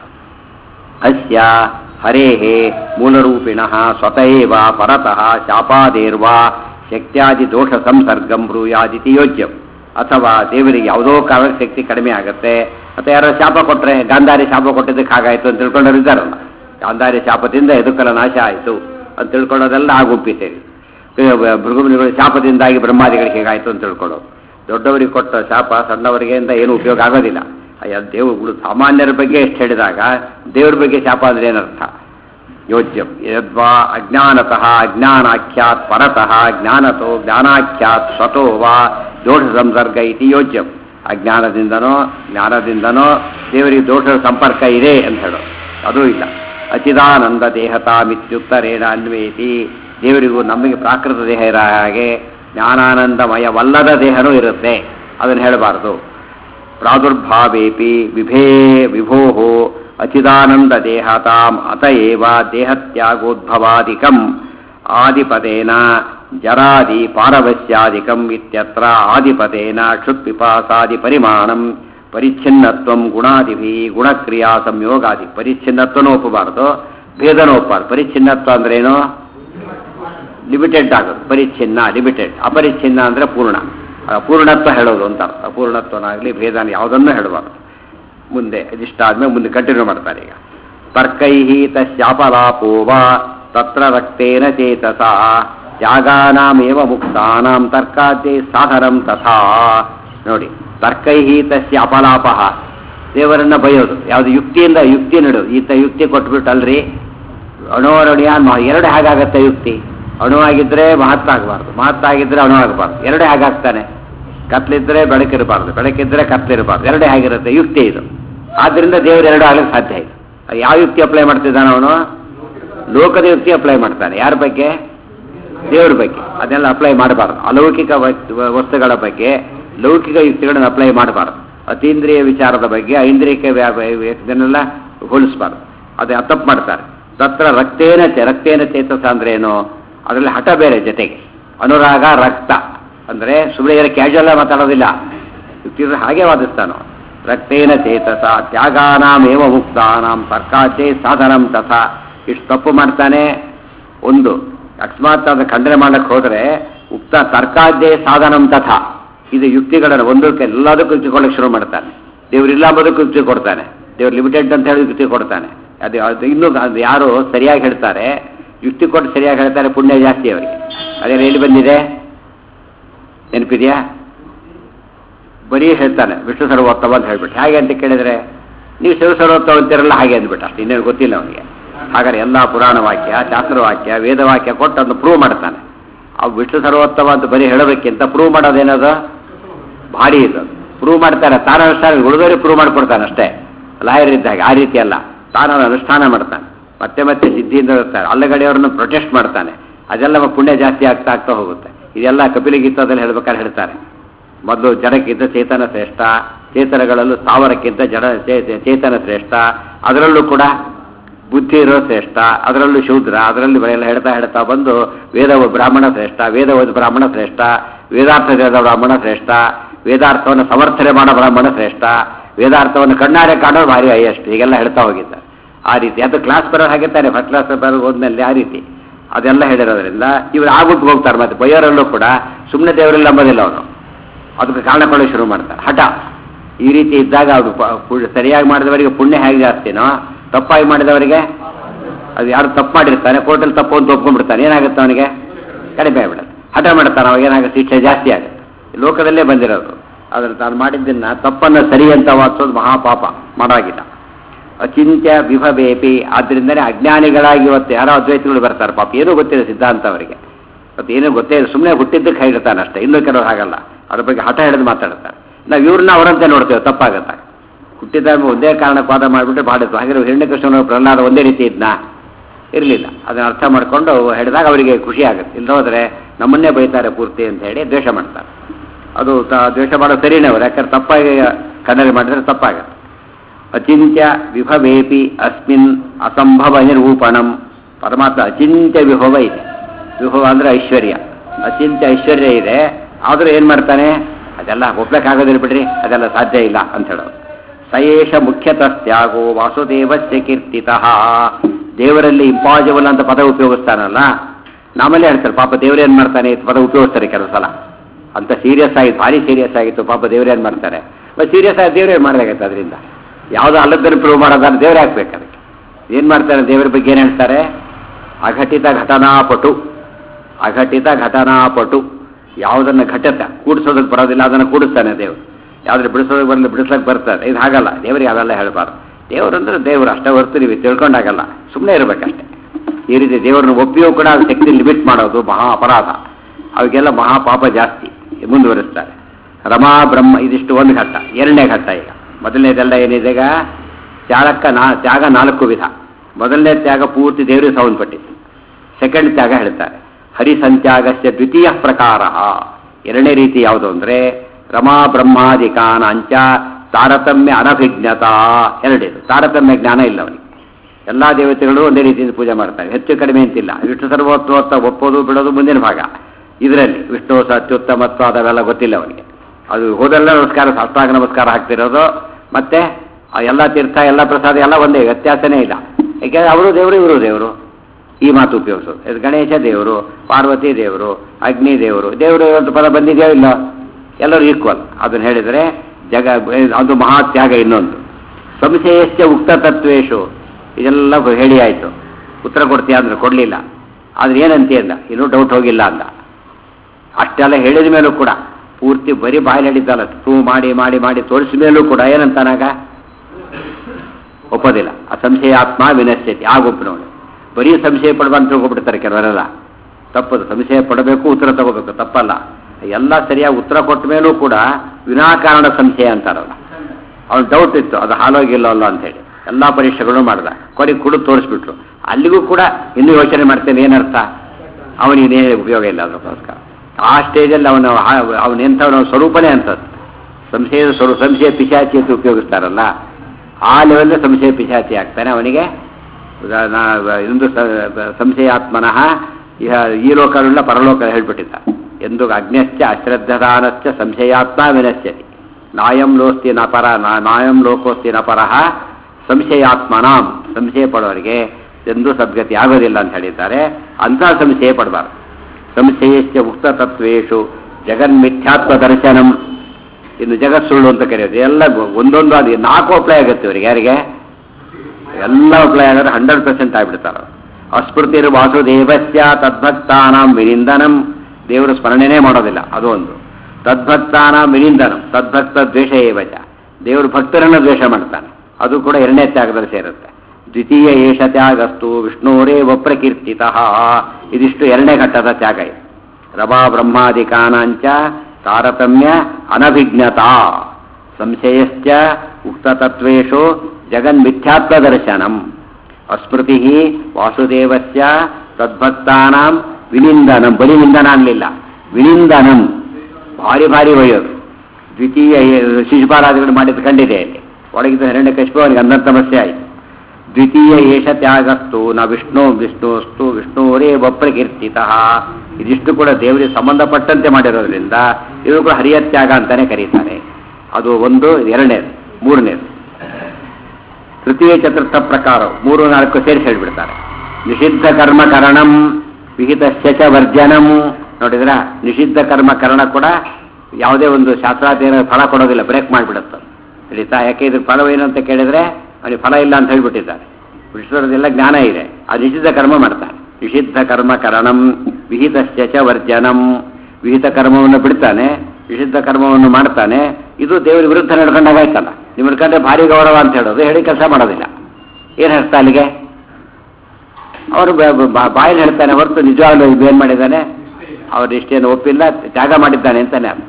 A: ಅಸ್ಯ ಹರೇಃ ಮೂಲರೂಪಿಣಃ ಸ್ವತಃ ಪರತಃ ಶಾಪಾದೇರ್ವಾ ಶಕ್ತ್ಯಾದಿ ದೋಷ ಸಂಸರ್ಗಂ ಬ್ರೂಯಾದಿತಿ ಯೋಜ್ಯಂ ಅಥವಾ ದೇವರಿಗೆ ಯಾವುದೋ ಕಾರಣಕ್ಕೆ ಶಕ್ತಿ ಕಡಿಮೆ ಆಗುತ್ತೆ ಅಥವಾ ಯಾರೋ ಶಾಪ ಕೊಟ್ಟರೆ ಗಾಂಧಾರಿ ಶಾಪ ಕೊಟ್ಟಿದ್ದಕ್ಕೆ ಹಾಗಾಯಿತು ಅಂತ ತಿಳ್ಕೊಂಡವ್ರು ಇದ್ದಾರಲ್ಲ ಗಾಂಧಾರಿ ಶಾಪದಿಂದ ಎದುಕಲ ನಾಶ ಆಯಿತು ಅಂತ ತಿಳ್ಕೊಳ್ಳೋದೆಲ್ಲ ಆ ಗುಂಪಿ ಸೇರಿ ಭೃಗುಮುನಿಗಳು ಶಾಪದಿಂದಾಗಿ ಬ್ರಹ್ಮಾದಿಗಳಿಗೆ ಹೇಗಾಯಿತು ಅಂತ ತಿಳ್ಕೊಳ್ಳೋದು ದೊಡ್ಡವರಿಗೆ ಕೊಟ್ಟ ಶಾಪ ಸಣ್ಣವರಿಗೆ ಅಂತ ಏನು ಉಪಯೋಗ ಆಗೋದಿಲ್ಲ ಅಯ್ಯ ದೇವರು ಸಾಮಾನ್ಯರ ಬಗ್ಗೆ ಎಷ್ಟು ಹೇಳಿದಾಗ ದೇವ್ರ ಬಗ್ಗೆ ಶಾಪ ಅಂದ್ರೆ ಏನರ್ಥ ಯೋಜ್ಯಂ ಯದ್ವಾ ಅಜ್ಞಾನತಃ ಅಜ್ಞಾನಾಖ್ಯಾತ್ ಪರತಃ ಜ್ಞಾನತೋ ಜ್ಞಾನಾಖ್ಯಾತ್ ಸ್ವತೋ ವಾ ದೋಷ ಸಂಸರ್ಗ ಇತಿ ಯೋಜ್ಯಂ ಅಜ್ಞಾನದಿಂದನೋ ಜ್ಞಾನದಿಂದನೋ ದೇವರಿಗೆ ದೋಷದ ಸಂಪರ್ಕ ಇದೆ ಅಂತ ಹೇಳೋ ಅದೂ ಇಲ್ಲ ಅಚಿದಾನಂದ ದೇಹತಾ ಮಿತ್ಯುತ್ತರೇಣ ಅನ್ವೇತಿ ದೇವರಿಗೂ ನಮಗೆ ಪ್ರಾಕೃತ ದೇಹ ಇರೋ ಹಾಗೆ ಜ್ಞಾನಾನಂದಮಯವಲ್ಲದ ದೇಹನೂ ಇರುತ್ತೆ ಅದನ್ನು ಹೇಳಬಾರ್ದು ಪ್ರಾದುರ್ಭಾವೇಪಿ ವಿಭೇ ವಿಭೋ ಅಚಿದಾನಂದ ದೇಹತಾಂ ಅತಏವ ದೇಹತ್ಯಾಗೋದ್ಭವಾದಿಕಂ ಆದಿಪದೇನ ಜರಾದಿ ಪಾರವಸ್ಯಾದಿಕಂ ಇತ್ಯತ್ರ ಆದಿಪದೇನ ಕ್ಷುತ್ಪಿಪಾಸಾದಿ ಪರಿಮಾಣಂ ಪರಿಚ್ಛಿನ್ನತ್ವಂ ಗುಣಾದಿಭಿ ಗುಣಕ್ರಿಯಾ ಸಂಯೋಗಾದಿ ಪರಿಚ್ಛಿನ್ನತ್ವನೂ ಒಪ್ಪಬಾರದು ಭೇದನೂ ಒಪ್ಪಬಾರ್ದು ಪರಿಚ್ಛಿನ್ನತ್ವ ಅಂದ್ರೇನು ಲಿಮಿಟೆಡ್ ಆಗೋದು ಪರಿಚ್ಛಿನ್ನ ಲಿಮಿಟೆಡ್ ಅಪರಿಚ್ಛಿನ್ನ ಅಂದರೆ ಪೂರ್ಣ ಆ ಪೂರ್ಣತ್ವ ಹೇಳೋದು ಅಂತ ಅರ್ಥ ಅಪೂರ್ಣತ್ವನಾಗಲಿ ಭೇದನ ಯಾವುದನ್ನು ಹೇಳಬಾರ್ದು ಮುಂದೆ ಇದಿಷ್ಟಾದ್ಮೇಲೆ ಮುಂದೆ ಕಂಟಿನ್ಯೂ ಮಾಡ್ತಾರೆ ಈಗ ತರ್ಕೈಹಿ ತಸ್ಯಾಪಲಾಪೋ ವಾ ತತ್ರ ರಕ್ತೇನ ಚೇತಸ ತ್ಯಾಗಾನಾಮೇವ ಮುಕ್ತಾನಾಂ ತರ್ಕಾದ್ಯೈ ಸಾಧನಂ ತಥಾ ನೋಡಿ ತರ್ಕೈಹಿ ತಸ್ಯ ಅಪಲಾಪ ದೇವರನ್ನ ಬೈಯೋದು ಯಾವುದು ಯುಕ್ತಿಯಿಂದ ಯುಕ್ತಿ ನಡೋದು ಈತ ಯುಕ್ತಿ ಕೊಟ್ಬಿಟ್ಟು ಅಲ್ರಿ ಅಣುವರಣಿಯಾನ್ ಎರಡು ಹೇಗಾಗತ್ತೆ ಯುಕ್ತಿ ಅಣು ಆಗಿದ್ರೆ ಮಹತ್ವ ಆಗಬಾರ್ದು ಮಹತ್ವ ಆಗಿದ್ರೆ ಅಣು ಆಗಬಾರ್ದು ಎರಡೇ ಹೇಗಾಗ್ತಾನೆ ಕತ್ಲಿದ್ರೆ ಬೆಳಕಿರಬಾರ್ದು ಬೆಳಕಿದ್ರೆ ಕತ್ಲಿರಬಾರ್ದು ಎರಡೇ ಆಗಿರುತ್ತೆ ಯುಕ್ತಿ ಇದು ಆದ್ದರಿಂದ ದೇವರು ಎರಡು ಆಗಲಿಕ್ಕೆ ಸಾಧ್ಯ ಇದೆ ಯಾವ ಯುಕ್ತಿ ಅಪ್ಲೈ ಮಾಡ್ತಿದ್ದಾನೆ ಅವನು ಲೋಕದ ಯುಕ್ತಿ ಅಪ್ಲೈ ಮಾಡ್ತಾನೆ ಯಾರ ಬಗ್ಗೆ ದೇವ್ರ ಬಗ್ಗೆ ಅದನ್ನೆಲ್ಲ ಅಪ್ಲೈ ಮಾಡಬಾರ್ದು ಅಲೌಕಿಕ ವಸ್ತು- ವಸ್ತುಗಳ ಬಗ್ಗೆ ಲೌಕಿಕ ಯುಕ್ತಿಗಳನ್ನು ಅಪ್ಲೈ ಮಾಡಬಾರ್ದು ಅತೀಂದ್ರಿಯ ವಿಚಾರದ ಬಗ್ಗೆ ಐಂದ್ರಿಯಕ್ಕೆ ವ್ಯಾ- ವ್ಯ- ಇದನ್ನೆಲ್ಲ ಹೋಲಿಸಬಾರ್ದು ಅದು ತಪ್ಪು ಮಾಡ್ತಾರೆ ತತ್ರ ರಕ್ತೇನ ಚ ರಕ್ತೇನ ಚೇತಸ ಅಂದ್ರೆ ಏನು ಅದರಲ್ಲಿ ಹಠ ಬೇರೆ ಜೊತೆಗೆ ಅನುರಾಗ ರಕ್ತ ಅಂದ್ರೆ ಸುಮ್ಮನೆ ಕ್ಯಾಶುವಲ್ ಮಾತಾಡೋದಿಲ್ಲ ಯುಕ್ತಿದ್ರೆ ಹಾಗೆ ವಾದಿಸ್ತಾನೋ ರಕ್ತೇನ ಚೇತಸ ತ್ಯಾಗಾನಾಮೇವ ಮುಕ್ತಾನಾಂ ತರ್ಕಾಚೇ ಸಾಧನಂ ತಥಾ ಇಷ್ಟು ತಪ್ಪು ಮಾಡ್ತಾನೆ ಒಂದು ಅಕಸ್ಮಾತ್ ಅದನ್ನ ಖಂಡನೆ ಮಾಡಕ್ಕೆ ಹೋದ್ರೆ ಉಕ್ತ ತರ್ಕಾದ್ಯೇ ಸಾಧನಂ ತಥಾ ಇದು ಯುಕ್ತಿಗಳನ್ನು ಒಂದಕ್ಕೆ ಎಲ್ಲದಕ್ಕೂ ಯುಕ್ತಿ ಕೊಡಕ್ಕೆ ಶುರು ಮಾಡ್ತಾನೆ ದೇವರಿಲ್ಲ ಅಂಬೋದಕ್ಕೂ ಯುಕ್ತಿ ಕೊಡ್ತಾನೆ ದೇವ್ರು ಲಿಮಿಟೆಡ್ ಅಂತ ಹೇಳಿ ಯುಕ್ತಿ ಕೊಡ್ತಾನೆ ಅದು ಅದು ಇನ್ನೂ ಅದು ಯಾರು ಸರಿಯಾಗಿ ಹೇಳ್ತಾರೆ ಯುಕ್ತಿ ಕೊಟ್ಟು ಸರಿಯಾಗಿ ಹೇಳ್ತಾರೆ ಪುಣ್ಯ ಜಾಸ್ತಿ ಅವರಿಗೆ ಅದೇ ಎಲ್ಲಿ ಬಂದಿದೆ ನೆನಪಿದೆಯಾ ಬರೀ ಹೇಳ್ತಾನೆ ವಿಷ್ಣು ಸರ್ವೋತ್ತಮ ಅಂತ ಹೇಳ್ಬಿಟ್ಟು ಹಾಗೆ ಅಂತ ಕೇಳಿದ್ರೆ ನೀವು ಶಿವ ಸರ್ವೋತ್ತಮ ಅಂತೀರಲ್ಲ ಹಾಗೆ ಅಂದ್ಬಿಟ್ಟು ಅಷ್ಟು ಇನ್ನೇನು ಗೊತ್ತಿಲ್ಲ ಅವನಿಗೆ ಹಾಗಾದ್ರೆ ಎಲ್ಲ ಪುರಾಣ ವಾಕ್ಯ ಶಾಸ್ತ್ರವಾಕ್ಯ ವೇದವಾಕ್ಯ ಕೊಟ್ಟು ಅದನ್ನು ಪ್ರೂವ್ ಮಾಡ್ತಾನೆ ಆ ವಿಷ್ಣು ಸರ್ವೋತ್ತಮ ಅಂತ ಬರೀ ಹೇಳೋದಕ್ಕಿಂತ ಪ್ರೂವ್ ಮಾಡೋದೇನದು ಭಾರಿ ಇದು ಪ್ರೂವ್ ಮಾಡ್ತಾರೆ ತಾನು ಅನುಷ್ಠಾನ ಉಳಿದವರಿಗೆ ಪ್ರೂವ್ ಮಾಡ್ಕೊಡ್ತಾನೆ ಅಷ್ಟೇ ಲಾಯರ್ ಇದ್ದಾಗ ಆ ರೀತಿ ಅಲ್ಲ ತಾನು ಅದನ್ನ ಅನುಷ್ಠಾನ ಮಾಡ್ತಾನೆ ಮತ್ತೆ ಮತ್ತೆ ಸಿದ್ಧಿಯಿಂದ ಇರ್ತಾರೆ ಅಲ್ಲಗಡೆಯವ್ರನ್ನ ಪ್ರೊಟೆಸ್ಟ್ ಮಾಡ್ತಾನೆ ಅದೆಲ್ಲ ಪುಣ್ಯ ಜಾಸ್ತಿ ಆಗ್ತಾ ಆಗ್ತಾ ಹೋಗುತ್ತೆ ಇದೆಲ್ಲ ಕಪಿಲ ಗೀತದಲ್ಲಿ ಹೇಳ್ಬೇಕಾದ್ರೆ ಹೇಳ್ತಾರೆ ಮೊದಲು ಜಡಕ್ಕಿಂತ ಚೇತನ ಶ್ರೇಷ್ಠ ಚೇತನಗಳಲ್ಲೂ ಸ್ಥಾವರಕ್ಕಿಂತ ಜಡ ಚೇ- ಚೇತನ ಶ್ರೇಷ್ಠ ಅದರಲ್ಲೂ ಕೂಡ ಬುದ್ಧಿ ಇರೋ ಶ್ರೇಷ್ಠ ಅದರಲ್ಲೂ ಶೂದ್ರ ಅದರಲ್ಲಿ ಎಲ್ಲ ಹೇಳ್ತಾ ಹೇಳ್ತಾ ಬಂದು ವೇದ ಬ್ರಾಹ್ಮಣ ಶ್ರೇಷ್ಠ ವೇದ ಓದ್ ಬ್ರಾಹ್ಮಣ ಶ್ರೇಷ್ಠ ವೇದಾರ್ಥ ತಿಳಿದ ಬ್ರಾಹ್ಮಣ ಶ್ರೇಷ್ಠ ವೇದಾರ್ಥವನ್ನು ಸಮರ್ಥನೆ ಮಾಡೋ ಬ್ರಾಹ್ಮಣ ಶ್ರೇಷ್ಠ ವೇದಾರ್ಥವನ್ನು ಕಣ್ಣಾರೆ ಕಾಣೋ ಭಾರಿ ಹೈಯೆಸ್ಟ್ ಹೀಗೆಲ್ಲ ಹೇಳ್ತಾ ಹೋಗಿದ್ದ ಆ ರೀತಿ ಅದು ಕ್ಲಾಸ್ ಬರೋ ಹಾಗೆ ತಾನೆ ಫಸ್ಟ್ ಕ್ಲಾಸ್ ಬರೋ ಹೋದ್ಮೇಲೆ ಆ ರೀತಿ ಅದೆಲ್ಲ ಹೇಳಿರೋದ್ರಿಂದ ಇವ್ರು ಆಗ್ಬಿಟ್ಟು ಹೋಗ್ತಾರೆ ಮತ್ತೆ ಬೈಯೋರಲ್ಲೂ ಕೂಡ ಸುಮ್ಮನೆ ದೇವರಲ್ಲಿ ನಂಬೋದಿಲ್ಲ ಅವನು ಅದಕ್ಕೆ ಕಾರಣ ಕೊಡೋಕೆ ಶುರು ಮಾಡ್ತಾರೆ ಹಠ ಈ ರೀತಿ ಇದ್ದಾಗ ಅದು ಪ- ಪು- ಸರಿಯಾಗಿ ಮಾಡಿದವರಿಗೆ ಪುಣ್ಯ ಹೇಗೆ ಜಾಸ್ತಿನೋ ತಪ್ಪಾಗಿ ಮಾಡಿದವರಿಗೆ ಅದು ಯಾರು ತಪ್ಪು ಮಾಡಿರ್ತಾನೆ ಕೋರ್ಟಲ್ಲಿ ತಪ್ಪು ಅಂತ ಒಪ್ಕೊಂಡ್ಬಿಡ್ತಾನೆ ಏನಾಗುತ್ತೆ ಅವನಿಗೆ ಕಡಿಮೆ ಆಗ್ಬಿಡುತ್ತೆ ಹಠ ಮಾಡ್ತಾನೆ ಅವಾಗ ಏನಾಗುತ್ತೆ ಶಿಕ್ಷೆ ಜಾಸ್ತಿ ಆಗುತ್ತೆ ಈ ಲೋಕದಲ್ಲೇ ಬಂದಿರೋದು ಅದ್ರ ತಾನು ಮಾಡಿದ್ದನ್ನ ತಪ್ಪನ್ನು ಸರಿ ಅಂತ ವಾದಿಸೋದು ಮಹಾಪಾಪ ಮಾಡಾಗಿಲ್ಲ ಅಚಿಂತ್ಯ ವಿಭವೇಪಿ ಆದ್ರಿಂದನೇ ಅಜ್ಞಾನಿಗಳಾಗಿ ಇವತ್ತು ಯಾರೋ ಅದ್ವೈತಗಳು ಬರ್ತಾರೆ ಪಾಪ ಏನೂ ಗೊತ್ತಿಲ್ಲ ಸಿದ್ಧಾಂತ ಅವರಿಗೆ ಮತ್ತು ಏನೂ ಗೊತ್ತೇ ಇಲ್ಲ ಸುಮ್ಮನೆ ಹುಟ್ಟಿದ್ದಕ್ಕೆ ಹೇಳ್ತಾನೆ ಅಷ್ಟೇ ಇನ್ನೂ ಕೆಲವರು ಹಾಗಲ್ಲ ಅದ್ರ ಬಗ್ಗೆ ಹಠ ಹಿಡಿದು ಮಾತಾಡ್ತಾರೆ ನಾವು ಇವ್ರನ್ನ ಅವರಂತೆ ನೋಡ್ತೇವೆ ತಪ್ಪಾಗತ್ತೆ ಹುಟ್ಟಿದಾಗ ಒಂದೇ ಕಾರಣಕ್ಕೆ ವಾದ ಮಾಡಿಬಿಟ್ರೆ ಮಾಡಿದ್ರು ಹಾಗೆ ಹಿರಣ್ಯಕೃಷ್ಣನ ಪ್ರಹ್ಲಾದ ಒಂದೇ ರೀತಿ ಇದ್ನಾ ಇರಲಿಲ್ಲ ಅದನ್ನ ಅರ್ಥ ಮಾಡ್ಕೊಂಡು ಹೇಳಿದಾಗ ಅವರಿಗೆ ಖುಷಿ ಆಗುತ್ತೆ ಇಲ್ಲ ಹೋದ್ರೆ ನಮ್ಮನ್ನೇ ಬೈತಾರೆ ಪೂರ್ತಿ ಅಂತ ಹೇಳಿ ದ್ವೇಷ ಮಾಡ್ತಾರೆ ಅದು ತ- ದ್ವೇಷ ಮಾಡೋದು ಸರಿನೇ ಅವ್ರು ಯಾಕಂದ್ರೆ ತಪ್ಪಾಗಿ ಖಂಡನೆ ಮಾಡಿದ್ರೆ ತಪ್ಪಾಗತ್ತೆ ಅಚಿಂತ್ಯ ವಿಭವೇಪಿ ಅಸ್ಮಿನ್ ಅಸಂಭವ ನಿರೂಪಣಂ ಪರಮಾತ್ಮ ಅಚಿಂತ್ಯ ವಿಭವ ಇದೆ ವಿಭವ ಅಂದ್ರೆ ಐಶ್ವರ್ಯ ಅಚಿಂತ್ಯ ಐಶ್ವರ್ಯ ಇದೆ ಆದರೂ ಏನು ಮಾಡ್ತಾನೆ ಅದೆಲ್ಲ ಒಪ್ಲಕ್ಕಾಗೋದಿಲ್ಲ ಬಿಡ್ರಿ ಅದೆಲ್ಲ ಸಾಧ್ಯ ಇಲ್ಲ ಅಂತ ಹೇಳೋದು ಸಯೇಷ ಮುಖ್ಯತಸ್ತ್ಯಾಗೋ ವಾಸುದೇವಸ್ಯ ಕೀರ್ತಿತಃ ದೇವರಲ್ಲಿ ಇಂಪಾಸಿಬಲ್ ಅಂತ ಪದ ಉಪಯೋಗಿಸ್ತಾನಲ್ಲ ನಮ್ಮಲ್ಲೇ ಹೇಳ್ತಾರೆ ಪಾಪ ದೇವರೇನು ಮಾಡ್ತಾನೆ ಈ ಪದ ಉಪಯೋಗಿಸ್ತಾರೆ ಕೆಲವು ಸಲ ಅಂತ ಸೀರಿಯಸ್ ಆಗಿತ್ತು ಭಾರಿ ಸೀರಿಯಸ್ ಆಗಿತ್ತು ಪಾಪ ದೇವ್ರೇನು ಮಾಡ್ತಾರೆ ಬಟ್ ಸೀರಿಯಸ್ ಆಗಿ ದೇವ್ರೇನು ಮಾಡಲಾಗತ್ತೆ ಅದರಿಂದ ಯಾವುದೋ ಅಲ್ಲದನ್ನು ಪ್ರೂವ್ ಮಾಡೋದಾದ್ರೆ ದೇವ್ರೇ ಹಾಕ್ಬೇಕು ಅದಕ್ಕೆ ಏನು ಮಾಡ್ತಾರೆ ದೇವರ ಬಗ್ಗೆ ಏನು ಹೇಳ್ತಾರೆ ಅಘಟಿತ ಘಟನಾಪಟು ಅಘಟಿತ ಘಟನಾಪಟು ಯಾವುದನ್ನು ಘಟತ ಕೂಡಿಸೋದಕ್ಕೆ ಬರೋದಿಲ್ಲ ಅದನ್ನು ಕೂಡಿಸ್ತಾನೆ ದೇವರು ಯಾವ್ದ್ರ ಬಿಡಿಸೋದಕ್ಕೆ ಬರಲಿ ಬಿಡಿಸ್ಲಕ್ಕೆ ಬರ್ತಾರೆ ಇದು ಹಾಗಲ್ಲ ದೇವರಿಗೆ ಅವೆಲ್ಲ ಹೇಳಬಾರ್ದು ದೇವರು ಅಂದ್ರೆ ದೇವರು ಅಷ್ಟೇ ಹೊರತು ನೀವು ತಿಳ್ಕೊಂಡಾಗಲ್ಲ ಸುಮ್ಮನೆ ಇರಬೇಕಷ್ಟೇ ಈ ರೀತಿ ದೇವರನ್ನ ಒಪ್ಪಿಯೂ ಕೂಡ ಅದು ಶಕ್ತಿ ಲಿಮಿಟ್ ಮಾಡೋದು ಮಹಾ ಅಪರಾಧ ಅವಾಗೆಲ್ಲ ಮಹಾಪಾಪ ಜಾಸ್ತಿ ಮುಂದುವರಿಸ್ತಾರೆ ರಮಾ ಬ್ರಹ್ಮ ಇದಿಷ್ಟು ಒಂದು ಘಟ್ಟ ಎರಡನೇ ಘಟ್ಟ ಈಗ ಮೊದಲನೇದೆಲ್ಲ ಏನಿದೆ ಈಗ ತ್ಯಾಗಕ್ಕ ನಾ ತ್ಯಾಗ ನಾಲ್ಕು ವಿಧ ಮೊದಲನೇ ತ್ಯಾಗ ಪೂರ್ತಿ ದೇವರಿಗೆ ಸಂಬಂಧಪಟ್ಟಿತ್ತು ಸೆಕೆಂಡ್ ತ್ಯಾಗ ಹೇಳ್ತಾರೆ ಹರಿಸಂತ್ಯಾಗಸ್ಯ ದ್ವಿತೀಯ ಪ್ರಕಾರ ಎರಡನೇ ರೀತಿ ಯಾವುದು ಅಂದರೆ ರಮಾ ಬ್ರಹ್ಮಾದಿಕಾನ ಅಂಚ ತಾರತಮ್ಯ ಅನಭಿಜ್ಞತಾ ಎರಡಿದು ತಾರತಮ್ಯ ಜ್ಞಾನ ಇಲ್ಲ ಅವನಿಗೆ ಎಲ್ಲ ದೇವತೆಗಳು ಒಂದೇ ರೀತಿಯಿಂದ ಪೂಜೆ ಮಾಡ್ತಾರೆ ಹೆಚ್ಚು ಕಡಿಮೆ ಅಂತಿಲ್ಲ ವಿಷ್ಣು ಸರ್ವೋತ್ತಮತ್ವ ಒಪ್ಪೋದು ಬಿಡೋದು ಮುಂದಿನ ಭಾಗ ಇದರಲ್ಲಿ ವಿಷ್ಣು ಅತ್ಯುತ್ತಮತ್ವ ಅದೆಲ್ಲ ಗೊತ್ತಿಲ್ಲ ಅವನಿಗೆ ಅದು ಹೋದೆಲ್ಲ ನಮಸ್ಕಾರ ಸಾಷ್ಟಾಂಗ ನಮಸ್ಕಾರ ಹಾಕ್ತಿರೋದು ಮತ್ತೆ ಆ ಎಲ್ಲ ತೀರ್ಥ ಎಲ್ಲ ಪ್ರಸಾದ ಎಲ್ಲ ಒಂದೇ ವ್ಯತ್ಯಾಸನೇ ಇಲ್ಲ ಯಾಕೆಂದ್ರೆ ಅವರು ದೇವರು ಇವರು ದೇವರು ಈ ಮಾತು ಉಪಯೋಗಿಸೋದು ಇದು ಗಣೇಶ ದೇವರು ಪಾರ್ವತಿ ದೇವರು ಅಗ್ನಿ ದೇವರು ದೇವರು ಇವತ್ತು ಪದ ಬಂದಿದೆಯೋ ಇಲ್ಲ ಎಲ್ಲರೂ ಈಕ್ವಲ್ ಅದನ್ನು ಹೇಳಿದರೆ ಜಗ ಅದು ಮಹಾತ್ಯಾಗ ಇನ್ನೊಂದು ಸಂಶಯಸ್ಯ ಉಕ್ತ ತತ್ವೇಶು ಇದೆಲ್ಲ ಹೇಳಿ ಆಯಿತು ಉತ್ತರ ಕೊಡ್ತೀಯ ಅಂದ್ರೆ ಕೊಡಲಿಲ್ಲ ಆದ್ರೆ ಏನಂತೀಯ ಅಂದ ಇನ್ನೂ ಡೌಟ್ ಹೋಗಿಲ್ಲ ಅಂದ ಅಷ್ಟೆಲ್ಲ ಹೇಳಿದ ಮೇಲೂ ಕೂಡ ಪೂರ್ತಿ ಬರೀ ಬಾಯಲ್ಲಿ ಹೇಳಿದ್ದಲ್ಲ ಪ್ರೂವ್ ಮಾಡಿ ಮಾಡಿ ಮಾಡಿ ತೋರಿಸಿದ ಮೇಲೂ ಕೂಡ ಏನಂತಾನಾಗ ಒಪ್ಪೋದಿಲ್ಲ ಆ ಸಂಶಯಾತ್ಮ ವಿನಶ್ಯತಿ ಆಗೊಬ್ಬನವನು ಬರೀ ಸಂಶಯ ಪಡುವಂತ ತಿಳ್ಕೊಬಿಡ್ತಾರೆ ಕೆಲವರೆಲ್ಲ ತಪ್ಪದು ಸಂಶಯ ಪಡಬೇಕು ಉತ್ತರ ತಗೋಬೇಕು ತಪ್ಪಲ್ಲ ಎಲ್ಲ ಸರಿಯಾಗಿ ಉತ್ತರ ಕೊಟ್ಟ ಮೇಲೂ ಕೂಡ ವಿನಾಕಾರಣ ಸಂಶಯ ಅಂತಾರಲ್ಲ ಅವ್ನು ಡೌಟ್ ಇತ್ತು ಅದು ಹಾಳೋಗಿಲ್ಲ ಅಲ್ಲ ಅಂತೇಳಿ ಎಲ್ಲ ಪರೀಕ್ಷೆಗಳು ಮಾಡ್ದ ಕೊನೆಗೆ ಕುಡಿದು ತೋರಿಸ್ಬಿಟ್ರು ಅಲ್ಲಿಗೂ ಕೂಡ ಇನ್ನೂ ಯೋಚನೆ ಮಾಡ್ತೇನೆ ಏನರ್ಥ ಅವನಿಗೇನೇ ಉಪಯೋಗ ಇಲ್ಲ ಅದಕ್ಕೋಸ್ಕರ ಆ ಸ್ಟೇಜಲ್ಲಿ ಅವನು ಅವನ ಎಂಥವನ ಸ್ವರೂಪನೇ ಅಂತದ್ದು ಸಂಶಯದ ಸ್ವರೂಪ ಸಂಶಯ ಪಿಶಾಚಿ ಅಂತ ಉಪಯೋಗಿಸ್ತಾರಲ್ಲ ಆ ಲೆವೆಲ್ ಸಂಶಯ ಪಿಶಾಚಿ ಆಗ್ತಾನೆ ಅವನಿಗೆ ಉದಾ- ನಾ- ಇಂದು ಸ- ಸಂಶಯಾತ್ಮನಃ ಇಹ ಈ ಲೋಕವಿಲ್ಲ ಪರಲೋಕ ಹೇಳ್ಬಿಟ್ಟಿದ್ದ ಎಂದು ಅಗ್ನ್ಯಶ್ಚ ಅಶ್ರದ್ಧದಾನಶ್ಚ ಸಂಶಯಾತ್ಮ ವಿನಶ್ಯತಿ ನಾಯಂ ಲೋಸ್ತಿ ನಪರ ನಾ- ನಾಯಂ ಲೋಕೋಸ್ತಿ ನಪರಃ ಸಂಶಯಾತ್ಮನಾಂ ಸಂಶಯ ಪಡೋರಿಗೆ ಎಂದೂ ಸದ್ಗತಿ ಆಗೋದಿಲ್ಲ ಅಂತ ಹೇಳಿದ್ದಾರೆ ಅಂಥ ಸಂಶಯ ಪಡಬಾರ್ದು ಸಂಶಯಶ್ಚ ಮುಕ್ತ ತತ್ವೇಶು ಜಗನ್ಮಿಥ್ಯಾತ್ಮ ದರ್ಶನಂ ಇನ್ನು ಜಗತ್ ಸುಳ್ಳು ಅಂತ ಕರೆಯೋದು ಎಲ್ಲ ಒಂದೊಂದು ಅದು ನಾಲ್ಕು ಅಪ್ಲೈ ಆಗುತ್ತೆ ಇವರಿಗೆ ಯಾರಿಗೆ ಎಲ್ಲ ಅಪ್ಲೈ ಆಗಿದ್ರೆ ಹಂಡ್ರೆಡ್ ಪರ್ಸೆಂಟ್ ಆಗಿಬಿಡ್ತಾರೆ ಅಸ್ಮೃತಿರ್ ವಾಸುದೇವಸ್ಯ ತದ್ಭಕ್ತಾನಾಂ ವಿನಿಂದನಂ ದೇವರು ಸ್ಮರಣೆನೇ ಮಾಡೋದಿಲ್ಲ ಅದು ಒಂದು ತದ್ಭಕ್ತಾನಾಂ ವಿನಿಂದನಂ ತದ್ಭಕ್ತ ದ್ವೇಷ ಏವಚ ದೇವರು ಭಕ್ತರನ್ನು ದ್ವೇಷ ಮಾಡ್ತಾನೆ ಅದು ಕೂಡ ಎರಡನೇ ತ್ಯಾಗದಲ್ಲಿ ಸೇರುತ್ತೆ ದ್ವಿತೀಯ ಏಷ ತ್ಯಾಗಸ್ತು ವಿಷ್ಣೋರೇವ ಪ್ರಕೀರ್ತಿತ ಇದಿಷ್ಟು ಎರಡನೇ ಘಟ್ಟದ ತ್ಯಾಗ ಇದು ರಮಾ ಬ್ರಹ್ಮಾದಿಕಾನಾಂಚ ತಾರತಮ್ಯ ಅನಭಿಜ್ಞತಾ ಸಂಶಯಶ್ಚ ಉಕ್ತತತ್ವೇಷು ಜಗನ್ಮಿಥ್ಯಾತ್ವ ದರ್ಶನಂ ಅಸ್ಮೃತಿ ವಾಸುದೇವಸ್ಯ ತದ್ಭಕ್ತಾನಾಂ ವಿನಿಂದನಂ ಬಲಿ ನಿಂದನ ಅನ್ನಲಿಲ್ಲ ವಿನಿಂದನಂ ಭಾರಿ ಭಾರಿ ಒಯ್ಯೋದು ದ್ವಿತೀಯ ಶಿಶುಪಾಲಾದಿಗಳು ಮಾಡಿದ್ದು ಕಂಡಿದೆ ಅಲ್ಲಿ ಒಳಗಿದ್ದ ಹಿರಣ್ಯ ಕಶ್ಯಪ ಅವನಿಗೆ ಅಂಧ ಸಮಸ್ಯೆ ಆಯಿತು ದ್ವಿತೀಯ ಏಷ ತ್ಯಾಗಸ್ತು ನ ವಿಷ್ಣು ವಿಷ್ಣುಸ್ತು ವಿಷ್ಣುವರೇ ಪ್ರಕೀರ್ತಿತ ಇದಿಷ್ಟು ಕೂಡ ದೇವರಿಗೆ ಸಂಬಂಧಪಟ್ಟಂತೆ ಮಾಡಿರೋದ್ರಿಂದ ಇದು ಕೂಡ ಹರಿಯ ತ್ಯಾಗ ಅಂತಾನೆ ಕರೀತಾರೆ ಅದು ಒಂದು ಎರಡನೇದು ಮೂರನೇದು ತೃತೀಯ ಚತುರ್ಥ ಪ್ರಕಾರ ಮೂರು ನಾಲ್ಕು ಸೇರಿಸಿ ಹೇಳ್ಬಿಡ್ತಾರೆ ನಿಷಿದ್ಧ ಕರ್ಮ ಕರಣಂ ವಿಹಿತ ಶಚ ವರ್ಜನಂ ನೋಡಿದ್ರ ನಿಷಿದ್ಧ ಕರ್ಮ ಕರಣ ಕೂಡ ಯಾವುದೇ ಒಂದು ಶಾಸ್ತ್ರಾಧ್ಯಯನ ಫಲ ಕೊಡೋದಿಲ್ಲ ಬ್ರೇಕ್ ಮಾಡಿಬಿಡುತ್ತೆ ತಿಳಿತಾ ಯಾಕೆ ಇದ್ರ ಫಲವೇನು ಅಂತ ಕೇಳಿದ್ರೆ ಅವನಿಗೆ ಫಲ ಇಲ್ಲ ಅಂತ ಹೇಳ್ಬಿಟ್ಟಿದ್ದಾರೆ ವಿಶ್ವರದೆಲ್ಲ ಜ್ಞಾನ ಇದೆ ಅದು ನಿಷಿದ್ಧ ಕರ್ಮ ಮಾಡ್ತಾನೆ ನಿಷಿದ್ಧ ಕರ್ಮ ಕರಣಂ ವಿಹಿತ ಶಚ ವರ್ಜನಂ ವಿಹಿತ ಕರ್ಮವನ್ನು ಬಿಡ್ತಾನೆ ನಿಷಿದ್ಧ ಕರ್ಮವನ್ನು ಮಾಡ್ತಾನೆ ಇದು ದೇವರ ವಿರುದ್ಧ ನಡ್ಕೊಂಡಾಗ ಆಯ್ತಲ್ಲ ನೀವು ನಡ್ಕೊಂಡ್ರೆ ಭಾರಿ ಗೌರವ ಅಂತ ಹೇಳೋದು ಹೇಳಿ ಕೆಲಸ ಮಾಡೋದಿಲ್ಲ ಏನು ಹೇಳ್ತಾ ಅಲ್ಲಿಗೆ ಅವರು ಬಾಯಲ್ಲಿ ಹೇಳ್ತಾನೆ ಹೊರತು ನಿಜವಾಗ್ಲೂ ಏನು ಮಾಡಿದ್ದಾನೆ ಅವ್ರ ಇಷ್ಟೇನು ಒಪ್ಪಿಲ್ಲ ತ್ಯಾಗ ಮಾಡಿದ್ದಾನೆ ಅಂತಾನೆ ಅರ್ಥ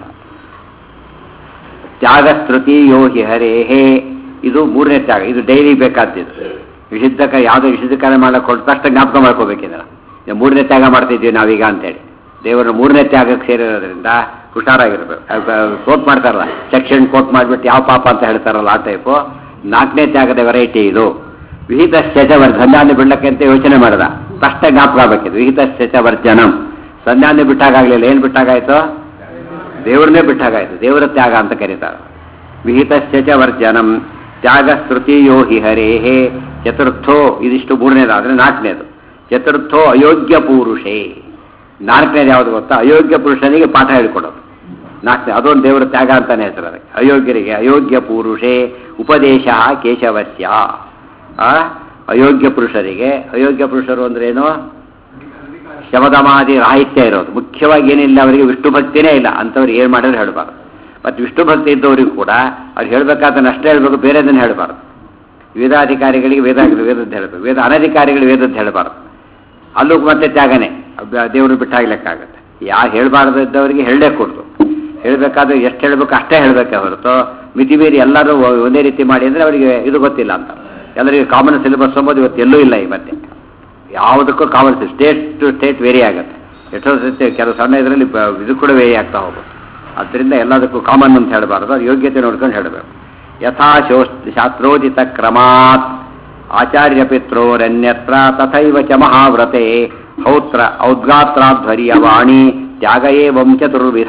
A: ತ್ಯಾಗ ಸ್ತೃತಿಯೋ ಹಿ ಹರೇ ಹೇ ಇದು ಮೂರನೇ ತ್ಯಾಗ ಇದು ಡೈಲಿ ಬೇಕಾದ್ದು ವಿಶುದ್ಧ ಕ ಯಾವುದೋ ವಿಶುದ್ಧ ಕಾರ್ಯ ಮಾಡಕ್ಕೆ ಕೊಟ್ಟು ತಕ್ಷಣ ಜ್ಞಾಪಕ ಮಾಡ್ಕೋಬೇಕಿದ್ರೆ ಇದು ಮೂರನೇ ತ್ಯಾಗ ಮಾಡ್ತಿದ್ವಿ ನಾವೀಗ ಅಂತೇಳಿ ದೇವರ ಮೂರನೇ ತ್ಯಾಗಕ್ಕೆ ಸೇರಿರೋದ್ರಿಂದ ಹುಷಾರಾಗಿರ್ಬೇಕು ಕೋಟ್ ಮಾಡ್ತಾರಲ್ಲ ಸೆಕ್ಷನ್ ಕೋಟ್ ಮಾಡಿಬಿಟ್ಟು ಯಾವ ಪಾಪ ಅಂತ ಹೇಳ್ತಾರಲ್ಲ ಆ ಟೈಪು ನಾಲ್ಕನೇ ತ್ಯಾಗದ ವೆರೈಟಿ ಇದು ವಿಹಿತ ಶಚವರ್ ಸಂಧಾನ ಬಿಡ್ಲಕ್ಕೆ ಅಂತ ಯೋಚನೆ ಮಾಡಿದ ತಕ್ಷಣ ಜ್ಞಾಪಕ ಆಗಬೇಕಿದು ವಿಹಿತ ಶಚವರ್ಜನಂ ಸಂಧಾನ ಬಿಟ್ಟಾಗಲಿಲ್ಲ ಏನು ಬಿಟ್ಟಾಗಾಯ್ತು ದೇವ್ರನ್ನೇ ಬಿಟ್ಟಾಗಾಯ್ತು ದೇವರ ತ್ಯಾಗ ಅಂತ ಕರೀತಾರೆ ವಿಹಿತ ಶಚವರ್ಜನಂ ತ್ಯಾಗ ಸ್ತೃತಿಯೋ ಹಿ ಹರೇಹೇ ಚತುರ್ಥೋ ಇದಿಷ್ಟು ಮೂರನೇದು ಆದರೆ ನಾಲ್ಕನೇದು ಚತುರ್ಥೋ ಅಯೋಗ್ಯ ಪುರುಷೇ ನಾಲ್ಕನೇದು ಯಾವುದು ಗೊತ್ತಾ ಅಯೋಗ್ಯ ಪುರುಷನಿಗೆ ಪಾಠ ಹೇಳಿಕೊಡೋದು ನಾಲ್ಕನೇ ಅದೊಂದು ದೇವರ ತ್ಯಾಗ ಅಂತಾನೆ ಹೆಸರು ಅದಕ್ಕೆ ಅಯೋಗ್ಯರಿಗೆ ಅಯೋಗ್ಯ ಪುರುಷೇ ಉಪದೇಶ ಕೇಶವಸ್ಯ ಆ ಅಯೋಗ್ಯ ಪುರುಷರಿಗೆ ಅಯೋಗ್ಯ ಪುರುಷರು ಅಂದ್ರೇನು ಶಮದಮಾದಿ ರಾಹಿತ್ಯ ಇರೋದು ಮುಖ್ಯವಾಗಿ ಏನಿಲ್ಲ ಅವರಿಗೆ ವಿಷ್ಣು ಭಕ್ತಿನೇ ಇಲ್ಲ ಅಂಥವ್ರಿಗೆ ಏನು ಮಾಡಿದ್ರೆ ಹೇಳಬಾರ್ದು ಮತ್ತು ವಿಷ್ಣು ಭಕ್ತಿ ಇದ್ದವರಿಗೂ ಕೂಡ ಅವ್ರು ಹೇಳಬೇಕಾದ್ರೆ ಅಷ್ಟೇ ಹೇಳಬೇಕು ಬೇರೆದನ್ನು ಹೇಳಬಾರ್ದು ವೇದಾಧಿಕಾರಿಗಳಿಗೆ ವೇದ ವೇದದ್ದು ಹೇಳಬೇಕು ವೇದ ಅನಧಿಕಾರಿಗಳಿಗೆ ವೇದದ್ದು ಹೇಳಬಾರ್ದು ಅಲ್ಲೂ ಮತ್ತೆ ತ್ಯಾಗನೇ ದೇವರು ಬಿಟ್ಟಾಗ್ಲಿಕ್ಕಾಗತ್ತೆ ಯಾರು ಹೇಳಬಾರ್ದು ಇದ್ದವರಿಗೆ ಹೇಳಲೇ ಕೊಡ್ತು ಹೇಳಬೇಕಾದ್ರೆ ಎಷ್ಟು ಹೇಳಬೇಕು ಅಷ್ಟೇ ಹೇಳಬೇಕೆ ಹೊರತು ಮಿತಿ ಮೀರಿ ಎಲ್ಲರೂ ಒಂದೇ ರೀತಿ ಮಾಡಿ ಅಂದರೆ ಅವರಿಗೆ ಇದು ಗೊತ್ತಿಲ್ಲ ಅಂತ ಎಲ್ಲರಿಗೆ ಕಾಮನ್ ಸಿಲೆಬಸ್ ಅಂಬೋದು ಇವತ್ತು ಎಲ್ಲೂ ಇಲ್ಲ ಈ ಮತ್ತೆ ಯಾವುದಕ್ಕೂ common state to state vary ಆಗುತ್ತೆ ಎಷ್ಟೋ ಸತಿ ಕೆಲವು ಸಣ್ಣ ಇದರಲ್ಲಿ ಇದು ಕೂಡ ವೇರಿ ಆಗ್ತಾ ಹೋಗುತ್ತೆ ಆದ್ದರಿಂದ ಎಲ್ಲದಕ್ಕೂ ಕಾಮನ್ ಅಂತ ಹೇಳಬಾರ್ದು ಅದು ಯೋಗ್ಯತೆ ನೋಡ್ಕೊಂಡು ಹೇಳಬೇಕು ಯಥಾ ಶೋ ಶಾಸ್ತ್ರೋದಿತ ಕ್ರಮಾತ್ ಆಚಾರ್ಯ ಪಿತ್ರೋರನ್ಯತ್ರ ತಥೈವ ಚ ಮಹಾವ್ರತೆ ಹೌತ್ರ ಔದ್ಗಾತ್ರಾಧ್ವರ್ಯ ವಾಣಿ ತ್ಯಾಗ ಏವಂ ಚತುರ್ವಿಧ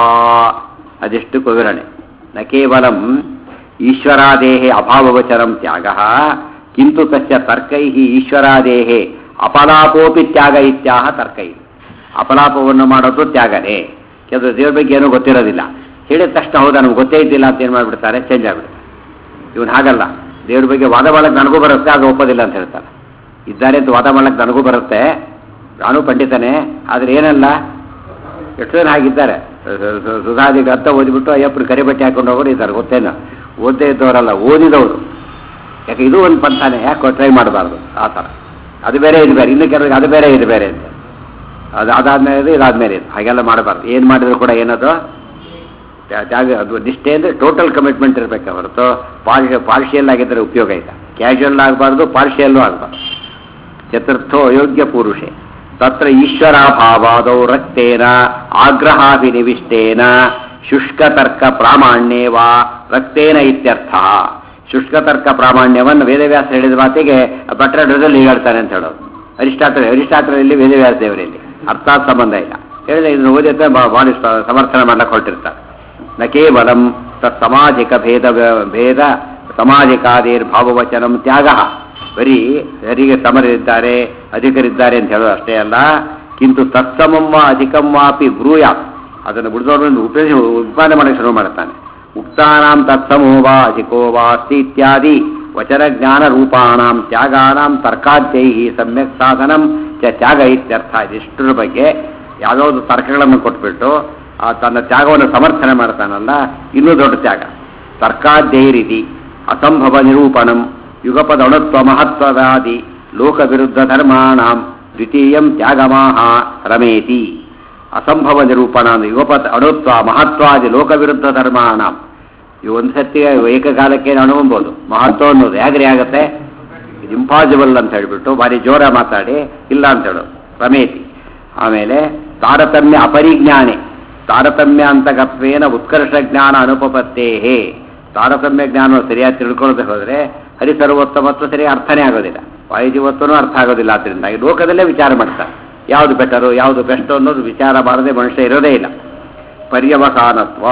A: ಅದೆಷ್ಟು ವಿವರಣೆ ನ ಕೇವಲಂ ಈಶ್ವರಾದೇಹೇ ಅಭಾವವಚನಂ ತ್ಯಾಗ ಕಿಂತು ತಸ್ಯ ತರ್ಕೈ ಈಶ್ವರಾದೇಹೇ ಅಪಲಾಪೋಪಿ ತ್ಯಾಗ ಇತ್ಯಾಹ ತರ್ಕೈ ಅಪಲಾಪವನ್ನು ಮಾಡೋದು ತ್ಯಾಗನೇ ಕೆಲವು ದೇವ್ರ ಬಗ್ಗೆ ಏನೂ ಗೊತ್ತಿರೋದಿಲ್ಲ ಹೇಳಿದ ತಕ್ಷಣ ಹೌದಾ ನಮ್ಗೆ ಗೊತ್ತೇ ಇದ್ದಿಲ್ಲ ಅಂತ ಏನು ಮಾಡಿಬಿಡ್ತಾರೆ ಚೇಂಜ್ ಆಗಿಬಿಡ್ತಾರೆ ಇವನು ಹಾಗಲ್ಲ ದೇವ್ರ ಬಗ್ಗೆ ವಾದ ಮಾಡಕ್ಕೆ ನನಗೂ ಬರುತ್ತೆ ಆಗ ಒಪ್ಪೋದಿಲ್ಲ ಅಂತ ಹೇಳ್ತಾರೆ ಇದ್ದಾರೆ ಅಂತ ವಾದ ಮಾಡಕ್ಕೆ ನನಗೂ ಬರುತ್ತೆ ನಾನು ಪಂಡಿತನೇ ಆದರೆ ಏನಲ್ಲ ಎಷ್ಟು ಜನ ಹಾಗಿದ್ದಾರೆ ಸುಧಾದಿಗೆ ಅರ್ಥ ಓದಿಬಿಟ್ಟು ಅಯ್ಯಪ್ಪನ ಕರಿ ಬಟ್ಟೆ ಹಾಕೊಂಡು ಹೋಗೋರು ಇದ್ದಾರೆ ಗೊತ್ತೇನು ಓದದೇ ಇದ್ದವರಲ್ಲ ಓದಿದವರು ಯಾಕೆ ಇದು ಒಂದು ಪಂಥಾನೆ ಯಾಕೆ ಟ್ರೈ ಮಾಡಬಾರ್ದು ಆ ಥರ ಅದು ಬೇರೆ ಇದು ಬೇರೆ ಇನ್ನು ಕೆಲವರಿಗೆ ಅದು ಬೇರೆ ಇದು ಬೇರೆ ಅಂತ ಅದು ಅದಾದ್ಮೇಲೆ ಇದು ಇದಾದ್ಮೇಲೆ ಇದು ಹಾಗೆಲ್ಲ ಮಾಡಬಾರ್ದು ಏನು ಮಾಡಿದ್ರು ಕೂಡ ಏನದು ತ್ಯಾಗ ಅದು ನಿಷ್ಠೆ ಅಂದರೆ ಟೋಟಲ್ ಕಮಿಟ್ಮೆಂಟ್ ಇರಬೇಕು ಹೊರತು ಪಾರ್ಶ ಪಾರ್ಷಿಯಲ್ ಆಗಿದ್ದರೆ ಉಪಯೋಗ ಇಲ್ಲ ಕ್ಯಾಶುವಲ್ ಆಗಬಾರ್ದು ಪಾರ್ಷಿಯಲ್ಲೂ ಆಗಬಾರ್ದು ಚತುರ್ಥೋ ಅಯೋಗ್ಯ ಪುರುಷೆ ತತ್ರ ಈಶ್ವರಾಭಾವಾದೌ ರಕ್ತೇನ ಆಗ್ರಹಾಭಿನಿವಿಷ್ಟೇನ ಶುಷ್ಕತರ್ಕ ಪ್ರಾಮಾಣ್ಯೇ ವಾ ರಕ್ತೇನ ಇತ್ಯರ್ಥ ಶುಷ್ಕತರ್ಕ ಪ್ರಾಮಾಣ್ಯವನ್ನು ವೇದವ್ಯಾಸ ಹೇಳಿದ ಮಾತಿಗೆ ಭಟ್ರದಲ್ಲಿ ಹೇಳ್ತಾನೆ ಅಂತ ಹೇಳೋದು ಅರಿಷ್ಟಾತ್ರ ಅರಿಷ್ಟಾತ್ರದಲ್ಲಿ ವೇದವ್ಯಾಸ ದೇವರಲ್ಲಿ ಅರ್ಥಾತ್ ಸಂಬಂಧ ಇಲ್ಲ ಹೇಳಿದ್ರೆ ಇದನ್ನು ಓದಿದ್ರೆ ಭಾಳ ಸಮರ್ಥನೆ ಮಾಡಕ್ಕೆ ಹೊರಟಿರ್ತಾರೆ ನ ಕೇವಲಂ ತತ್ ಸಾಮಾಜಿಕ ಭೇದ ಭೇದ ಸಾಮಾಜಿಕಾದೇರ್ ಭಾವವಚನಂ ತ್ಯಾಗ ಬರೀ ಯಾರಿಗೆ ಸಮರಿದ್ದಾರೆ ಅಧಿಕರಿದ್ದಾರೆ ಅಂತ ಹೇಳೋದು ಅಷ್ಟೇ ಅಲ್ಲ ಕಿಂತು ತತ್ಸಮಮ್ಮ ಅಧಿಕಮ್ಮಾಪಿ ಬ್ರೂಯ ಅದನ್ನು ಬಿಡಿದವರನ್ನು ಉಪಯೋಗ ಉತ್ಪಾದನೆ ಮಾಡಕ್ಕೆ ಶುರು ಮಾಡುತ್ತಾನೆ ಉಕ್ತಾನಾಂ ತತ್ಸಮೋ ವಾ ಅಧಿಕೋ ವಾ ಅಸ್ತಿ ಇತ್ಯಾದಿ ವಚನ ಜ್ಞಾನ ರೂಪಾಣಾಂ ತ್ಯಾಗಾನಾಂ ತರ್ಕಾದ್ಯೈ ಸಮ್ಯಕ್ ಸಾಧನಂ ಚ ತ್ಯಾಗ ಇತ್ಯರ್ಥ ಇದಿಷ್ಟರ ಬಗ್ಗೆ ಯಾವುದಾದ್ರು ತರ್ಕಗಳನ್ನು ಕೊಟ್ಬಿಟ್ಟು ಆ ತನ್ನ ತ್ಯಾಗವನ್ನು ಸಮರ್ಥನೆ ಮಾಡ್ತಾನಲ್ಲ ಇನ್ನೂ ದೊಡ್ಡ ತ್ಯಾಗ ತರ್ಕಾದ್ಯೈರಿತಿ ಅಸಂಭವ ನಿರೂಪಣಂ ಯುಗಪದ ಅಣುತ್ವ ಮಹತ್ವವಾದಿ ಲೋಕ ವಿರುದ್ಧ ಧರ್ಮಾಣಂ ದ್ವಿತೀಯಂ ತ್ಯಾಗಮಾಹ ರಮೇತಿ ಅಸಂಭವ ನಿರೂಪಣ ಅಂದ್ರೆ ಯುಗಪದ ಅಣುತ್ವ ಮಹತ್ವಾದಿ ಲೋಕ ವಿರುದ್ಧ ಧರ್ಮಾಣಂ ಇವು ಒಂದು ಸತಿ ಏಕಕಾಲಕ್ಕೆ ಅಣು ಅನ್ಬೋದು ಮಹತ್ವ ಅನ್ನೋದು ಹೇಗ್ರಿ ಆಗತ್ತೆ ಇದು ಇಂಪಾಸಿಬಲ್ ಅಂತ ಹೇಳ್ಬಿಟ್ಟು ಭಾರಿ ಜೋರ ಮಾತಾಡಿ ಇಲ್ಲ ಅಂತ ಹೇಳೋದು ರಮೇತಿ ಆಮೇಲೆ ತಾರತಮ್ಯ ಅಪರಿಜ್ಞಾನೆ ತಾರತಮ್ಯ ಅಂತಗತ್ವೇನ ಉತ್ಕರ್ಷ ಜ್ಞಾನ ಅನುಪಪತ್ತೇಹೇ ತಾರತಮ್ಯ ಜ್ಞಾನವನ್ನು ಸರಿಯಾಗಿ ತಿಳ್ಕೊಳ್ಳದೆ ಹೋದರೆ ಹರಿಸರ್ವೋತ್ತಮತ್ವ ಸರಿ ಅರ್ಥನೇ ಆಗೋದಿಲ್ಲ ವಾಯುಜೀವತ್ವನೂ ಅರ್ಥ ಆಗೋದಿಲ್ಲ ಆದ್ದರಿಂದ ಈ ಲೋಕದಲ್ಲೇ ವಿಚಾರ ಮಾಡ್ತಾರೆ ಯಾವುದು ಬೆಟರು ಯಾವುದು ಬೆಸ್ಟು ಅನ್ನೋದು ವಿಚಾರ ಮಾಡದೆ ಮನುಷ್ಯ ಇರೋದೇ ಇಲ್ಲ ಪರ್ಯವಸಾನತ್ವ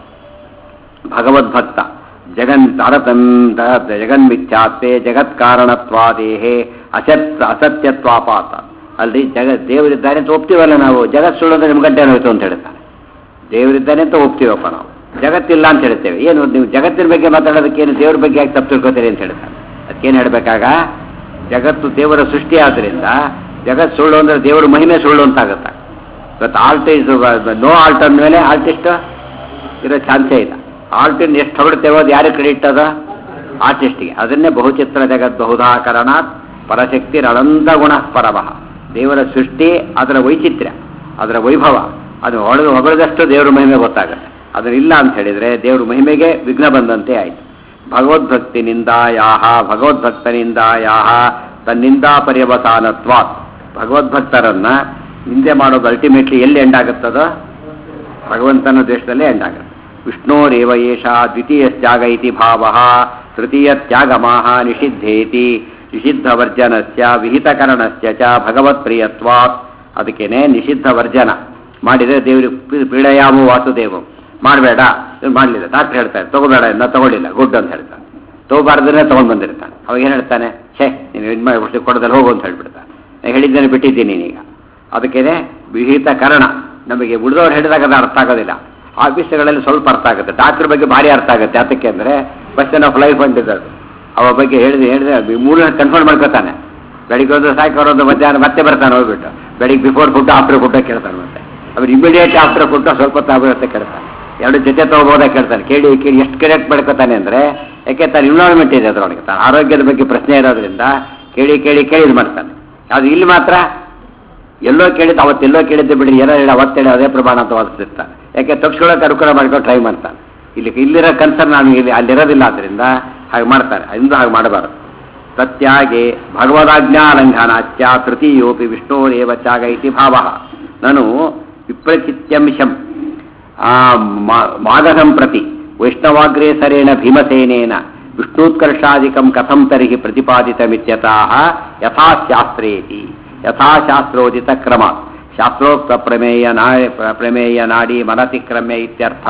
A: ಭಗವದ್ಭಕ್ತ ಜಗನ್ ತಾರತಂ ಜಗನ್ಮಿಥ್ಯಾತ್ವೇ ಜಗತ್ಕಾರಣತ್ವಾದೇಹೇ ಅಸತ್ ಅಸತ್ಯತ್ವಾಪಾತ ಅಲ್ಲಿ ಜಗ ದೇವರಿದ್ದಾನೆ ಅಂತ ಒಪ್ತೀವಲ್ಲ ನಾವು ಜಗತ್ ಸುಳ್ಳು ಅಂದ್ರೆ ನಿಮ್ಗೆ ಗಂಟೆ ಹೋಯ್ತು ಅಂತ ಹೇಳ್ತಾನೆ ದೇವರಿದ್ದಾನೆ ಅಂತ ಒಪ್ತೀವಪ್ಪ ನಾವು ಜಗತ್ತಿಲ್ಲ ಅಂತ ಹೇಳ್ತೇವೆ ಏನು ನೀವು ಜಗತ್ತಿನ ಬಗ್ಗೆ ಮಾತಾಡೋದಕ್ಕೇನು ದೇವ್ರ ಬಗ್ಗೆ ಯಾಕೆ ತಪ್ಪು ತಿಳ್ಕೊತೀರಿ ಅಂತ ಹೇಳ್ತಾನೆ ಅದಕ್ಕೇನು ಹೇಳಬೇಕಾಗ ಜಗತ್ತು ದೇವರ ಸೃಷ್ಟಿ ಆದ್ದರಿಂದ ಜಗತ್ ಸುಳ್ಳು ಅಂದ್ರೆ ದೇವರ ಮಹಿಮೆ ಸುಳ್ಳು ಅಂತ ಆಗುತ್ತೆ ಇವತ್ತು ಆಲ್ಟ್ ಇಸ್ ನೋ ಆಲ್ಟ್ ಅಂದಮೇಲೆ ಆರ್ಟಿಸ್ಟ್ ಇರೋ ಚಾನ್ಸೇ ಇಲ್ಲ ಆರ್ಟಿನ್ ಎಷ್ಟು ಹೊಗಡ್ತೇವೋ ಅದು ಯಾರಿಗೆ ಕ್ರೆಡಿಟ್ ಅದ ಆರ್ಟಿಸ್ಟ್ಗೆ ಅದನ್ನೇ ಬಹುಚಿತ್ರ ಜಗತ್ ಬಹುಧಾಕರಣಾತ್ ಪರಶಕ್ತಿ ಅನಂತ ಗುಣ ಪರಮಃ ದೇವರ ಸೃಷ್ಟಿ ಅದರ ವೈಚಿತ್ರ್ಯ ಅದರ ವೈಭವ ಅದು ಹೊಡೆದು ಹೊಗಳಿದಷ್ಟು ದೇವರ ಮಹಿಮೆ ಗೊತ್ತಾಗುತ್ತೆ ಅದನ್ನ ಇಲ್ಲ ಅಂತ ಹೇಳಿದ್ರೆ ದೇವರ ಮಹಿಮೆಗೆ ವಿಘ್ನ ಬಂದಂತೆ ಆಯಿತು ಭಗವದ್ಭಕ್ತಿನಿಂದ ಯಾಹ ಭಗವದ್ಭಕ್ತನಿಂದ ಯಾಹ ತನ್ನಿಂದ ಪರ್ಯವಸಾನತ್ವಾತ್ ಭಗವದ್ಭಕ್ತರನ್ನ ನಿಂದೆ ಮಾಡೋದು ಅಲ್ಟಿಮೇಟ್ಲಿ ಎಲ್ಲಿ ಎಂಡ್ ಆಗುತ್ತದೋ ಭಗವಂತನ ದೇಶದಲ್ಲೇ ಎಂಡ್ ಆಗುತ್ತೆ ವಿಷ್ಣೋರೇವ ಏಷ ದ್ವಿತೀಯ ತ್ಯಾಗ ಇತಿ ಭಾವ ತೃತೀಯ ತ್ಯಾಗಮಾಹ ನಿಷಿದ್ಧೇತಿ ನಿಷಿದ್ಧ ವರ್ಜನಸ್ಯ ವಿಹಿತಕರಣಸ್ಯ ಚ ಭಗವತ್ ಪ್ರಿಯತ್ವಾತ್ ಅದಕ್ಕೇನೆ ನಿಷಿದ್ಧ ವರ್ಜನ ಮಾಡಿದರೆ ದೇವರಿಗೆ ಪೀಡಯಾಮು ವಾಸುದೇವಂ ಮಾಡಬೇಡ ಇವ್ನು ಮಾಡಲಿಲ್ಲ ಡಾಕ್ಟರ್ ಹೇಳ್ತಾರೆ ತಗೋಬೇಡ ಇನ್ನ ತಗೊಳ್ಳಿಲ್ಲ ಗುಡ್ ಅಂತ ಹೇಳ್ತಾನೆ ತಗೋಬಾರ್ದನ್ನೇ ತಗೊಂಡು ಬಂದಿರ್ತಾನೆ ಅವಾಗ ಏನು ಹೇಳ್ತಾನೆ ಛೇ ನೀನು ಇದು ಮಾಡಿ ಕೊಡದಲ್ಲಿ ಹೋಗು ಅಂತ ಹೇಳ್ಬಿಡ್ತಾನೆ ನಾನು ಹೇಳಿದ್ದೇನೆ ಬಿಟ್ಟಿದ್ದೀನಿ ನೀನೀಗ ಅದಕ್ಕೇನೆ ವಿಹಿತ ಕಾರಣ ನಮಗೆ ಉಳಿದವ್ರು ಹೇಳಿದಾಗ ಅದು ಅರ್ಥ ಆಗೋದಿಲ್ಲ ಆಫೀಸ್ಗಳಲ್ಲಿ ಸ್ವಲ್ಪ ಅರ್ಥ ಆಗುತ್ತೆ ಡಾಕ್ಟರ್ ಬಗ್ಗೆ ಭಾರಿ ಅರ್ಥ ಆಗುತ್ತೆ ಅದಕ್ಕೆ ಅಂದರೆ ಕ್ವಶನ್ ಆಫ್ ಲೈಫ್ ಅಂತಿದ್ದಾರೆ ಅವ ಬಗ್ಗೆ ಹೇಳಿದೆ ಹೇಳಿದ್ರೆ ಮೂರು ಕನ್ಫರ್ಮ್ ಮಾಡ್ಕೋತಾನೆ ಬೆಳಿಗ್ಗೆ ಒಂದು ಸಾಯಂಕಾಲ ಒಂದು ಮಧ್ಯಾಹ್ನ ಮತ್ತೆ ಬರ್ತಾನೆ ಹೋಗ್ಬಿಟ್ಟು ಬೆಳಿಗ್ಗೆ ಬಿಫೋರ್ ಫುಡ್ ಆಫ್ಟರ್ ಫುಡ್ ಕೇಳ್ತಾನೆ ಮತ್ತೆ ಅವ್ರು ಇಮಿಡಿಯೇಟ್ ಆಫ್ಟರ್ ಫುಡ್ ಸ್ವಲ್ಪ ಹೊತ್ತು ಆಗುತ್ತೆ ಕೇಳ್ತಾನೆ ಎರಡು ಜೊತೆ ತಗೋಬೋದ ಕೇಳ್ತಾನೆ ಕೇಳಿ ಕೇಳಿ ಎಷ್ಟು ಕರೆಕ್ಟ್ ಮಾಡ್ಕೋತಾನೆ ಅಂದರೆ ಯಾಕೆ ತಾನು ಇನ್ವಾಲ್ವ್ಮೆಂಟ್ ಇದೆ ಅದರೊಳಗೆ ತಾನು ಆರೋಗ್ಯದ ಬಗ್ಗೆ ಪ್ರಶ್ನೆ ಇರೋದ್ರಿಂದ ಕೇಳಿ ಕೇಳಿ ಕೇಳಿದ್ ಮಾಡ್ತಾನೆ ಅದು ಇಲ್ಲಿ ಮಾತ್ರ ಎಲ್ಲೋ ಕೇಳಿದ್ದು ಅವತ್ತೆಲ್ಲೋ ಕೇಳಿದ್ದೆ ಬಿಡಿ ಏನೋ ಹೇಳಿ ಅವತ್ತೇಳಿ ಅದೇ ಪ್ರಮಾಣ ಅಂತ ವಾದಿಸ್ತಿರ್ತಾನೆ ಯಾಕೆ ತಪ್ಪಿಸ್ಕೊಳ್ಳೋಕೆ ಅನುಕೂಲ ಮಾಡ್ಕೊಂಡು ಟ್ರೈ ಮಾಡ್ತಾನೆ ಇಲ್ಲಿ ಇಲ್ಲಿರೋ ಕನ್ಸರ್ನ್ ನಾನು ಇಲ್ಲಿ ಅಲ್ಲಿರೋದಿಲ್ಲ ಆದ್ದರಿಂದ ಹಾಗೆ ಮಾಡ್ತಾರೆ ಇಂದು ಹಾಗೆ ಮಾಡಬಾರದು ತತ್ಯಾಗೆ ಭಗವದಾಜ್ಞಾಲಂಘನಾಚ್ಯ ತೃತೀಯೋಪಿ ವಿಷ್ಣೋರೇವ ತ್ಯಾಗ ಇತಿ ಭಾವ ನಾನು ವಿಪ್ರಚಿತ್ಯಂಶಂ ಆ ಮಾಗಧಂ ಪ್ರತಿ ವೈಷ್ಣವಾಗ್ರೇಸರೇಣ ಭೀಮಸೇನೇನ ವಿಷ್ಣೂತ್ಕರ್ಷಾದಿಕಂ ಕಥಂ ತರ್ಹಿ ಪ್ರತಿಪಾದಿತಮಿತ್ಯತಃ ಯಥಾಶಾಸ್ತ್ರೇತಿ ಯಥಾಶಾಸ್ತ್ರೋದಿತ ಕ್ರಮ ಶಾಸ್ತ್ರೋಕ್ತ ಪ್ರಮೇಯ ನಾಡಿ ಪ್ರಮೇಯ ನಾಡಿ ಮನತಿಕ್ರಮ್ಯ ಇತ್ಯರ್ಥ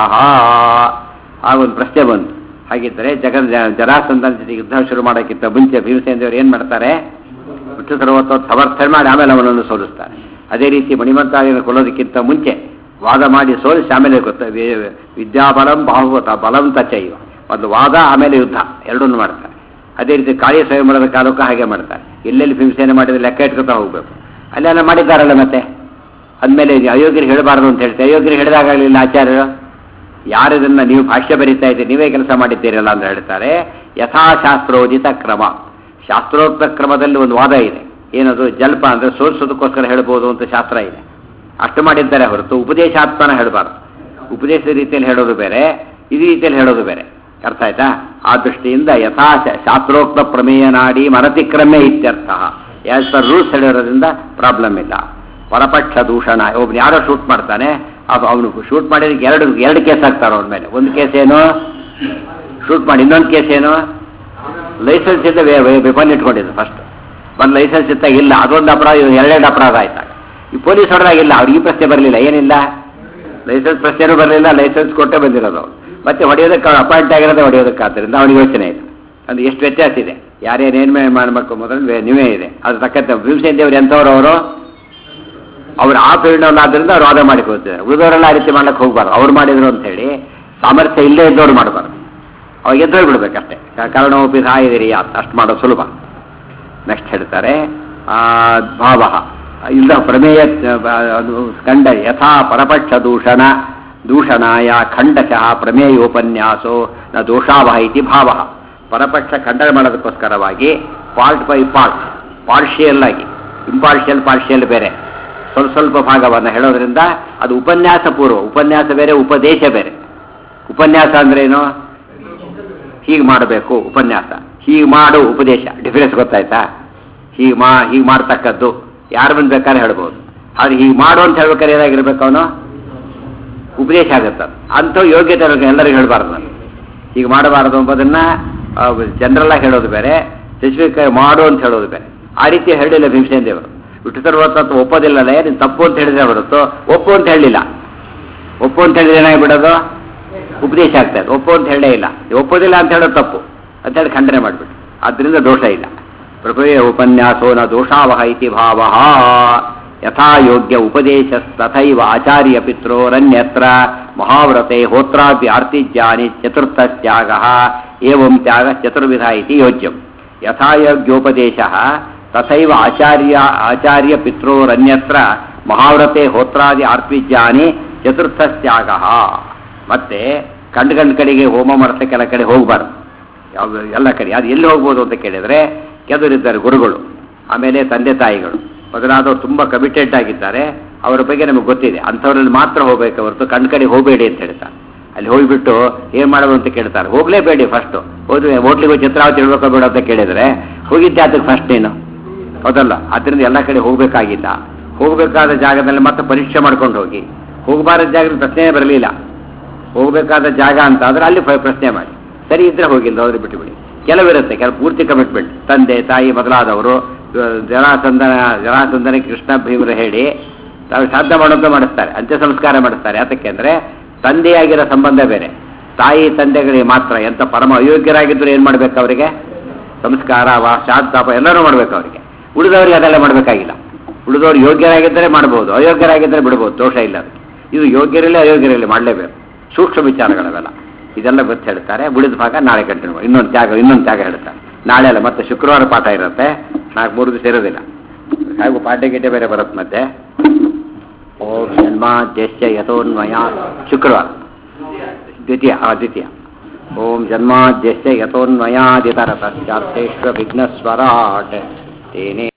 A: ಆಗ ಒಂದು ಪ್ರಶ್ನೆ ಬಂತು ಹಾಗಿದ್ದರೆ ಜಗನ್ ಜರಾಸಂಧನ ಜೊತೆ ಯುದ್ಧ ಶುರು ಮಾಡೋಕ್ಕಿಂತ ಮುಂಚೆ ಭೀಮಸೇನ ದೇವರು ಏನು ಮಾಡ್ತಾರೆ ವಿಷ್ಣು ಸರ್ವತ್ವ ಸಮರ್ಥನೆ ಮಾಡಿ ಆಮೇಲೆ ಅವನನ್ನು ಸೋಲಿಸ್ತಾರೆ ಅದೇ ರೀತಿ ಮಣಿಮಂತಾಳಿಯನ್ನು ಕೊಲ್ಲೋದಕ್ಕಿಂತ ಮುಂಚೆ ವಾದ ಮಾಡಿ ಸೋಲಿಸಿ ಆಮೇಲೆ ಗೊತ್ತ ವಿ- ವಿದ್ಯಾಬಲಂ ಬಾಹುವತ ಬಲಂ ತಚೈವ ಒಂದು ವಾದ ಆಮೇಲೆ ಯುದ್ಧ ಎರಡನ್ನೂ ಮಾಡ್ತಾರೆ ಅದೇ ರೀತಿ ಕಾಳಿ ಸ್ವಯಂವರದ ಕಾಲಕ್ಕೂ ಹಾಗೆ ಮಾಡ್ತಾರೆ ಎಲ್ಲೆಲ್ಲಿ ಭೀಮಸೇನೆ ಮಾಡಿದ್ರೆ ಲೆಕ್ಕ ಇಟ್ಕೊತಾ ಹೋಗ್ಬೇಕು ಅಲ್ಲೆಲ್ಲ ಮಾಡಿದ್ದಾರಲ್ಲ ಮತ್ತೆ ಅಂದಮೇಲೆ ಅಯೋಗ್ಯರಿಗೆ ಹೇಳಬಾರ್ದು ಅಂತ ಹೇಳ್ತಾರೆ ಅಯೋಗ್ಯರಿಗೆ ಹೇಳಿದಾಗಲಿಲ್ಲ ಆಚಾರ್ಯರು ಯಾರು ಇದನ್ನ ನೀವು ಭಾಷ್ಯ ಬರೀತಾ ಇದ್ದೀರಿ ನೀವೇ ಕೆಲಸ ಮಾಡಿದ್ದೀರಲ್ಲ ಅಂತ ಹೇಳ್ತಾರೆ ಯಥಾಶಾಸ್ತ್ರೋದಿತ ಕ್ರಮ ಶಾಸ್ತ್ರೋಕ್ತ ಕ್ರಮದಲ್ಲಿ ಒಂದು ವಾದ ಇದೆ ಏನದು ಜಲ್ಪ ಅಂದ್ರೆ ಸೋಲಿಸೋದಕ್ಕೋಸ್ಕರ ಹೇಳ್ಬೋದು ಅಂತ ಶಾಸ್ತ್ರ ಇದೆ ಅಷ್ಟು ಮಾಡಿದ್ದಾರೆ ಹೊರತು ಉಪದೇಶಾತ್ಮನ ಹೇಳಬಾರ್ದು ಉಪದೇಶದ ರೀತಿಯಲ್ಲಿ ಹೇಳೋದು ಬೇರೆ ಈ ರೀತಿಯಲ್ಲಿ ಹೇಳೋದು ಬೇರೆ ಅರ್ಥ ಆಯ್ತಾ ಆ ದೃಷ್ಟಿಯಿಂದ ಯಥಾ ಶ- ಶಾಸ್ತ್ರೋಕ್ತ ಪ್ರಮೇಯ ನಾಡಿ ಮನತಿಕ್ರಮೆ ಇತ್ಯರ್ಥ ಆಸ್ ಪರ್ ರೂಲ್ಸ್ ಹೇಳಿರೋದ್ರಿಂದ ಪ್ರಾಬ್ಲಮ್ ಇಲ್ಲ ಪರಪಕ್ಷ ದೂಷಣ ಒಬ್ನು ಯಾರೋ ಶೂಟ್ ಮಾಡ್ತಾನೆ ಅವನು ಶೂಟ್ ಮಾಡಿದಕ್ಕೆ ಎರಡು ಎರಡು ಕೇಸ್ ಹಾಕ್ತಾರೆ ಅವನ ಮೇಲೆ ಒಂದು ಕೇಸ್ ಏನು ಶೂಟ್ ಮಾಡಿ ಇನ್ನೊಂದು ಕೇಸ್ ಏನು ಲೈಸೆನ್ಸ್ ಇದ್ದ ವೆಪನ್ ಇಟ್ಕೊಂಡಿದ್ದು ಫಸ್ಟ್ ಒಂದು ಲೈಸೆನ್ಸ್ ಇದ್ದಾಗ ಇಲ್ಲ ಅದೊಂದು ಅಪರಾಧ ಇದು ಎರಡೆರಡು ಅಪರಾಧ ಆಯ್ತಾಗ ಈ ಪೊಲೀಸ್ ಹೊಡೆದಾಗಿಲ್ಲ ಅವ್ರಿಗೆ ಈ ಪ್ರಶ್ನೆ ಬರಲಿಲ್ಲ ಏನಿಲ್ಲ ಲೈಸೆನ್ಸ್ ಪ್ರಶ್ನೆನೂ ಬರಲಿಲ್ಲ ಲೈಸೆನ್ಸ್ ಕೊಟ್ಟೇ ಬಂದಿರೋದು ಅವ್ನು. ಮತ್ತೆ ಹೊಡೆಯೋದಕ್ಕೆ ಅಪಾಯಿಂಟ್ ಆಗಿರೋದೇ ಹೊಡೆಯೋದಕ್ಕೆ ಆದ್ದರಿಂದ ಅವನಿಗೆ ಯೋಚನೆ ಇದೆ ಅಂದ್ರೆ ಎಷ್ಟು ವ್ಯತ್ಯಾಸ ಇದೆ ಯಾರ್ಯಾರೇನು ಮಾಡಬೇಕು ಮೊದಲು ವೇ- ನೀವೇ ಇದೆ ಅದ್ರ ತಕ್ಕಂತೆ ಭೀಮಸೇನ ದೇವರು ಎಂಥವ್ರು ಅವರು ಅವ್ರು ಆ ಫೀಲ್ಡ್ ಆದ್ರಿಂದ ಅವ್ರು ವಾದ ಮಾಡಿ ಹೋಗ್ತಿದ್ದಾರೆ ಉಳಿದವರೆಲ್ಲ ಆ ರೀತಿ ಮಾಡ್ಲಿಕ್ಕೆ ಹೋಗ್ಬಾರ್ದು ಅವ್ರು ಮಾಡಿದ್ರು ಅಂತ ಹೇಳಿ ಸಾಮರ್ಥ್ಯ ಇಲ್ಲೇ ಇದ್ದವ್ರು ಮಾಡಬಾರ್ದು ಅವಾಗ ಎದ್ದು ಬಿಡ್ಬೇಕಷ್ಟೇ ಕಾರಣೋಪಿ ಸಾಯಿದಿರಿ ಅಷ್ಟು ಮಾಡೋದು ಸುಲಭ ನೆಕ್ಸ್ಟ್ ಹೇಳ್ತಾರೆ ಆ, ಭಾವ ಇಲ್ಲ ಪ್ರಮೇಯ ಅದು ಖಂಡ ಯಥಾ ಪರಪಕ್ಷ ದೂಷಣ ದೂಷಣಾಯ ಖಂಡಶಃ ಪ್ರಮೇಯೋಪನ್ಯಾಸೋ ನ ದೋಷಾವಹ ಇತಿ ಭಾವ ಪರಪಕ್ಷ ಖಂಡನೆ ಮಾಡೋದಕ್ಕೋಸ್ಕರವಾಗಿ ಪಾರ್ಟ್ ಬೈ ಪಾರ್ಟ್ ಪಾರ್ಷಿಯಲ್ ಆಗಿ ಇಂಪಾರ್ಷಿಯಲ್ ಪಾರ್ಷಿಯಲ್ ಬೇರೆ ಸ್ವಲ್ಪ ಸ್ವಲ್ಪ ಭಾಗವನ್ನು ಹೇಳೋದ್ರಿಂದ ಅದು ಉಪನ್ಯಾಸ ಪೂರ್ವ ಉಪನ್ಯಾಸ ಬೇರೆ ಉಪದೇಶ ಬೇರೆ ಉಪನ್ಯಾಸ ಅಂದ್ರೆ ಏನು ಹೀಗೆ ಮಾಡಬೇಕು ಉಪನ್ಯಾಸ ಹೀಗೆ ಮಾಡು ಉಪದೇಶ ಡಿಫರೆನ್ಸ್ ಗೊತ್ತಾಯ್ತಾ ಹೀಗೆ ಮಾ ಹೀಗೆ ಮಾಡ್ತಕ್ಕದ್ದು ಯಾರು ಬಂದು ಬೇಕಾದ್ರೆ ಹೇಳ್ಬೋದು ಆದ್ರೆ ಹೀಗೆ ಮಾಡು ಅಂತ ಹೇಳ್ಬೇಕಾದ್ರೆ ಏನಾಗಿರ್ಬೇಕು ಅವನು ಉಪದೇಶ ಆಗುತ್ತೆ ಅದು. ಅಂಥ ಯೋಗ್ಯತೆ ಇರೋಕೆ ಎಲ್ಲರಿಗೂ ಹೇಳಬಾರ್ದು ನಾನು ಹೀಗೆ ಮಾಡಬಾರದು ಎಂಬುದನ್ನ ಜನರಲ್ ಆಗಿ ಹೇಳೋದು ಬೇರೆ ಸ್ಪೆಸಿಫಿಕ್ ಆಗಿ ಮಾಡು ಅಂತ ಹೇಳೋದು ಬೇರೆ ಆ ರೀತಿ ಹೇಳಿಲ್ಲ ಭೀಮಸೇನ ದೇವರು ವಿಷ್ಣು ಸರ್ವತತ್ವ ಒಪ್ಪೋದಿಲ್ಲಲೇ ನೀನು ತಪ್ಪು ಅಂತ ಹೇಳಿದ್ರೆ ಹೊರತು ಒಪ್ಪು ಅಂತ ಹೇಳಿಲ್ಲ ಒಪ್ಪು ಅಂತ ಹೇಳಿದ್ರೆ ಏನಾಗ್ಬಿಡೋದು ಉಪದೇಶ ಆಗ್ತದೆ ಒಪ್ಪು ಅಂತ ಹೇಳೇ ಇಲ್ಲ ನೀವು ಒಪ್ಪೋದಿಲ್ಲ ಅಂತ ಹೇಳೋದು ತಪ್ಪು ಅಂತ ಹೇಳಿ ಖಂಡನೆ ಮಾಡಿಬಿಟ್ಟು ಆದ್ದರಿಂದ ದೋಷ ಇಲ್ಲ ಪ್ರಭುವೇ ಉಪನ್ಯಾಸೋ ನ ದೋಷಾವಹ ಇತಿ ಭಾವ ಯಥಾ ಯೋಗ್ಯ ಉಪದೇಶ ತಥೈವ ಆಚಾರ್ಯ ಪಿತ್ರೋರನ್ಯತ್ರ ಮಹಾವ್ರತೆ ಹೋತ್ರಾಪಿ ಆರ್ತಿಜ್ಯಾನಿ ಚತುರ್ಥ ತ್ಯಾಗ ಏವಂ ತ್ಯಾಗ ಚತುರ್ವಿಧ ಇತಿ ಯೋಜ್ಯಂ ಯಥಾ ಯೋಗ್ಯೋಪದೇಶ ತಥೈವ ಆಚಾರ್ಯ ಆಚಾರ್ಯ ಪಿತ್ರೋರನ್ಯತ್ರ ಮಹಾವ್ರತೆ ಹೋತ್ರಾದಿ ಆರ್ತಿಜ್ಯಾನಿ ಚತುರ್ಥ ತ್ಯಾಗ ಮತ್ತೆ ಕಂಡು ಕಂಡು ಕಡೆಗೆ ಹೋಮ ಮಾಡ್ತಾ ಕೆಲ ಕಡೆ ಹೋಗಬಾರ್ದು ಯಾವ ಎಲ್ಲ ಕಡೆ ಅದು ಎಲ್ಲಿ ಹೋಗ್ಬೋದು ಅಂತ ಕೇಳಿದರೆ ಕೆದರಿದ್ದಾರೆ ಗುರುಗಳು ಆಮೇಲೆ ತಂದೆ ತಾಯಿಗಳು ಮೊದಲಾದವರು ತುಂಬ ಕಮಿಟೆಡ್ ಆಗಿದ್ದಾರೆ ಅವರ ಬಗ್ಗೆ ನಮಗೆ ಗೊತ್ತಿದೆ ಅಂಥವ್ರಲ್ಲಿ ಮಾತ್ರ ಹೋಗ್ಬೇಕು ಹೊರತು ಕಣ್ಣು ಕಡೆ ಹೋಗಬೇಡಿ ಅಂತ ಹೇಳ್ತಾರೆ ಅಲ್ಲಿ ಹೋಗಿಬಿಟ್ಟು ಏನು ಮಾಡೋದು ಅಂತ ಕೇಳ್ತಾರೆ ಹೋಗಲೇಬೇಡಿ ಫಸ್ಟು ಹೋದ್ವಿ ಹೋಟ್ಲಿಗೆ ಹೋಗಿ ಚಿತ್ರಾವತಿ ಹೇಳ್ಬೇಕೋ ಬೇಡ ಅಂತ ಕೇಳಿದರೆ ಹೋಗಿದ್ದೆ ಅದಕ್ಕೆ ಫಸ್ಟ್ ನೀನು ಹೌದಲ್ಲ ಅದರಿಂದ ಎಲ್ಲ ಕಡೆ ಹೋಗಬೇಕಾಗಿಲ್ಲ ಹೋಗಬೇಕಾದ ಜಾಗದಲ್ಲಿ ಮತ್ತೆ ಪರೀಕ್ಷೆ ಮಾಡ್ಕೊಂಡು ಹೋಗಿ ಹೋಗಬಾರದ ಜಾಗದಲ್ಲಿ ಪ್ರಶ್ನೆ ಬರಲಿಲ್ಲ ಹೋಗಬೇಕಾದ ಜಾಗ ಅಂತ ಆದ್ರೆ ಅಲ್ಲಿ ಪ- ಪ್ರಶ್ನೆ ಮಾಡಿ ಸರಿ ಇದ್ರೆ ಹೋಗಿಲ್ಲ ಹೋದ್ರೆ ಬಿಟ್ಟುಬಿಡಿ ಕೆಲವಿರುತ್ತೆ ಕೆಲವು ಪೂರ್ತಿ ಕಮಿಟ್ಮೆಂಟ್ ತಂದೆ ತಾಯಿ ಮೊದಲಾದವರು ಆ, ಜರಾಸಂಧನ ಜರಾಸಂಧನ ಕೃಷ್ಣ ಭೀಮರು ಹೇಳಿ ತಾವು ಶ್ರಾದ್ದ ಮಾಡೋದು ಮಾಡಿಸ್ತಾರೆ ಅಂತ್ಯ ಸಂಸ್ಕಾರ ಮಾಡಿಸ್ತಾರೆ ಯಾತಕ್ಕೆ ಅಂದ್ರೆ ತಂದೆಯಾಗಿರೋ ಸಂಬಂಧ ಬೇರೆ ತಾಯಿ ತಂದೆಗಳಿಗೆ ಮಾತ್ರ ಎಂತ ಪರಮ ಅಯೋಗ್ಯರಾಗಿದ್ರು ಏನು ಮಾಡ್ಬೇಕು ಅವರಿಗೆ ಸಂಸ್ಕಾರ ವಾ ಶಾಂತಾಪ ಎಲ್ಲರೂ ಮಾಡ್ಬೇಕು ಅವರಿಗೆ ಉಳಿದವರಿಗೆ ಅದೆಲ್ಲ ಮಾಡಬೇಕಾಗಿಲ್ಲ ಉಳಿದವರು ಯೋಗ್ಯರಾಗಿದ್ದರೆ ಮಾಡ್ಬೋದು ಅಯೋಗ್ಯರಾಗಿದ್ದರೆ ಬಿಡ್ಬೋದು ದೋಷ ಇಲ್ಲ ಅದಕ್ಕೆ ಇದು ಯೋಗ್ಯರಲ್ಲಿ ಅಯೋಗ್ಯರಲ್ಲಿ ಮಾಡಲೇಬೇಕು ಸೂಕ್ಷ್ಮ ವಿಚಾರಗಳವೆಲ್ಲ ಇದೆಲ್ಲ ಗೊತ್ತು ಹೇಳ್ತಾರೆ ಉಳಿದ ಭಾಗ ನಾಳೆ ಕಂಟಿನ್ಯೂ ಇನ್ನೊಂದು ತ್ಯಾಗ ಇನ್ನೊಂದು ತ್ಯಾಗ ಹೇಳ್ತಾರೆ ನಾಳೆ ಅಲ್ಲ ಮತ್ತೆ ಶುಕ್ರವಾರ ಪಾಠ ಇರುತ್ತೆ ನಾಲ್ಕು ಮೂರು ದಿವಸ ಇರೋದಿಲ್ಲ ಹಾಗೂ ಪಾಠ ಗೀಟೆ ಬೇರೆ ಬರುತ್ತೆ ಮತ್ತೆ ಓಂ ಜನ್ಮಾದ್ಯಶ್ಚ ಯಥೋನ್ಮಯ ಶುಕ್ರವಾರ ದ್ವಿತೀಯ ಆ ದ್ವಿತೀಯ ಓಂ ಜನ್ಮಾದ್ಯಶ್ಚ ಯಥೋನ್ಮಯಾದಿತರ ತಸ್ಯಾರ್ಥೇಶ್ವ ವಿಘ್ನಸ್ವರಾಟ್ ತೇನೇ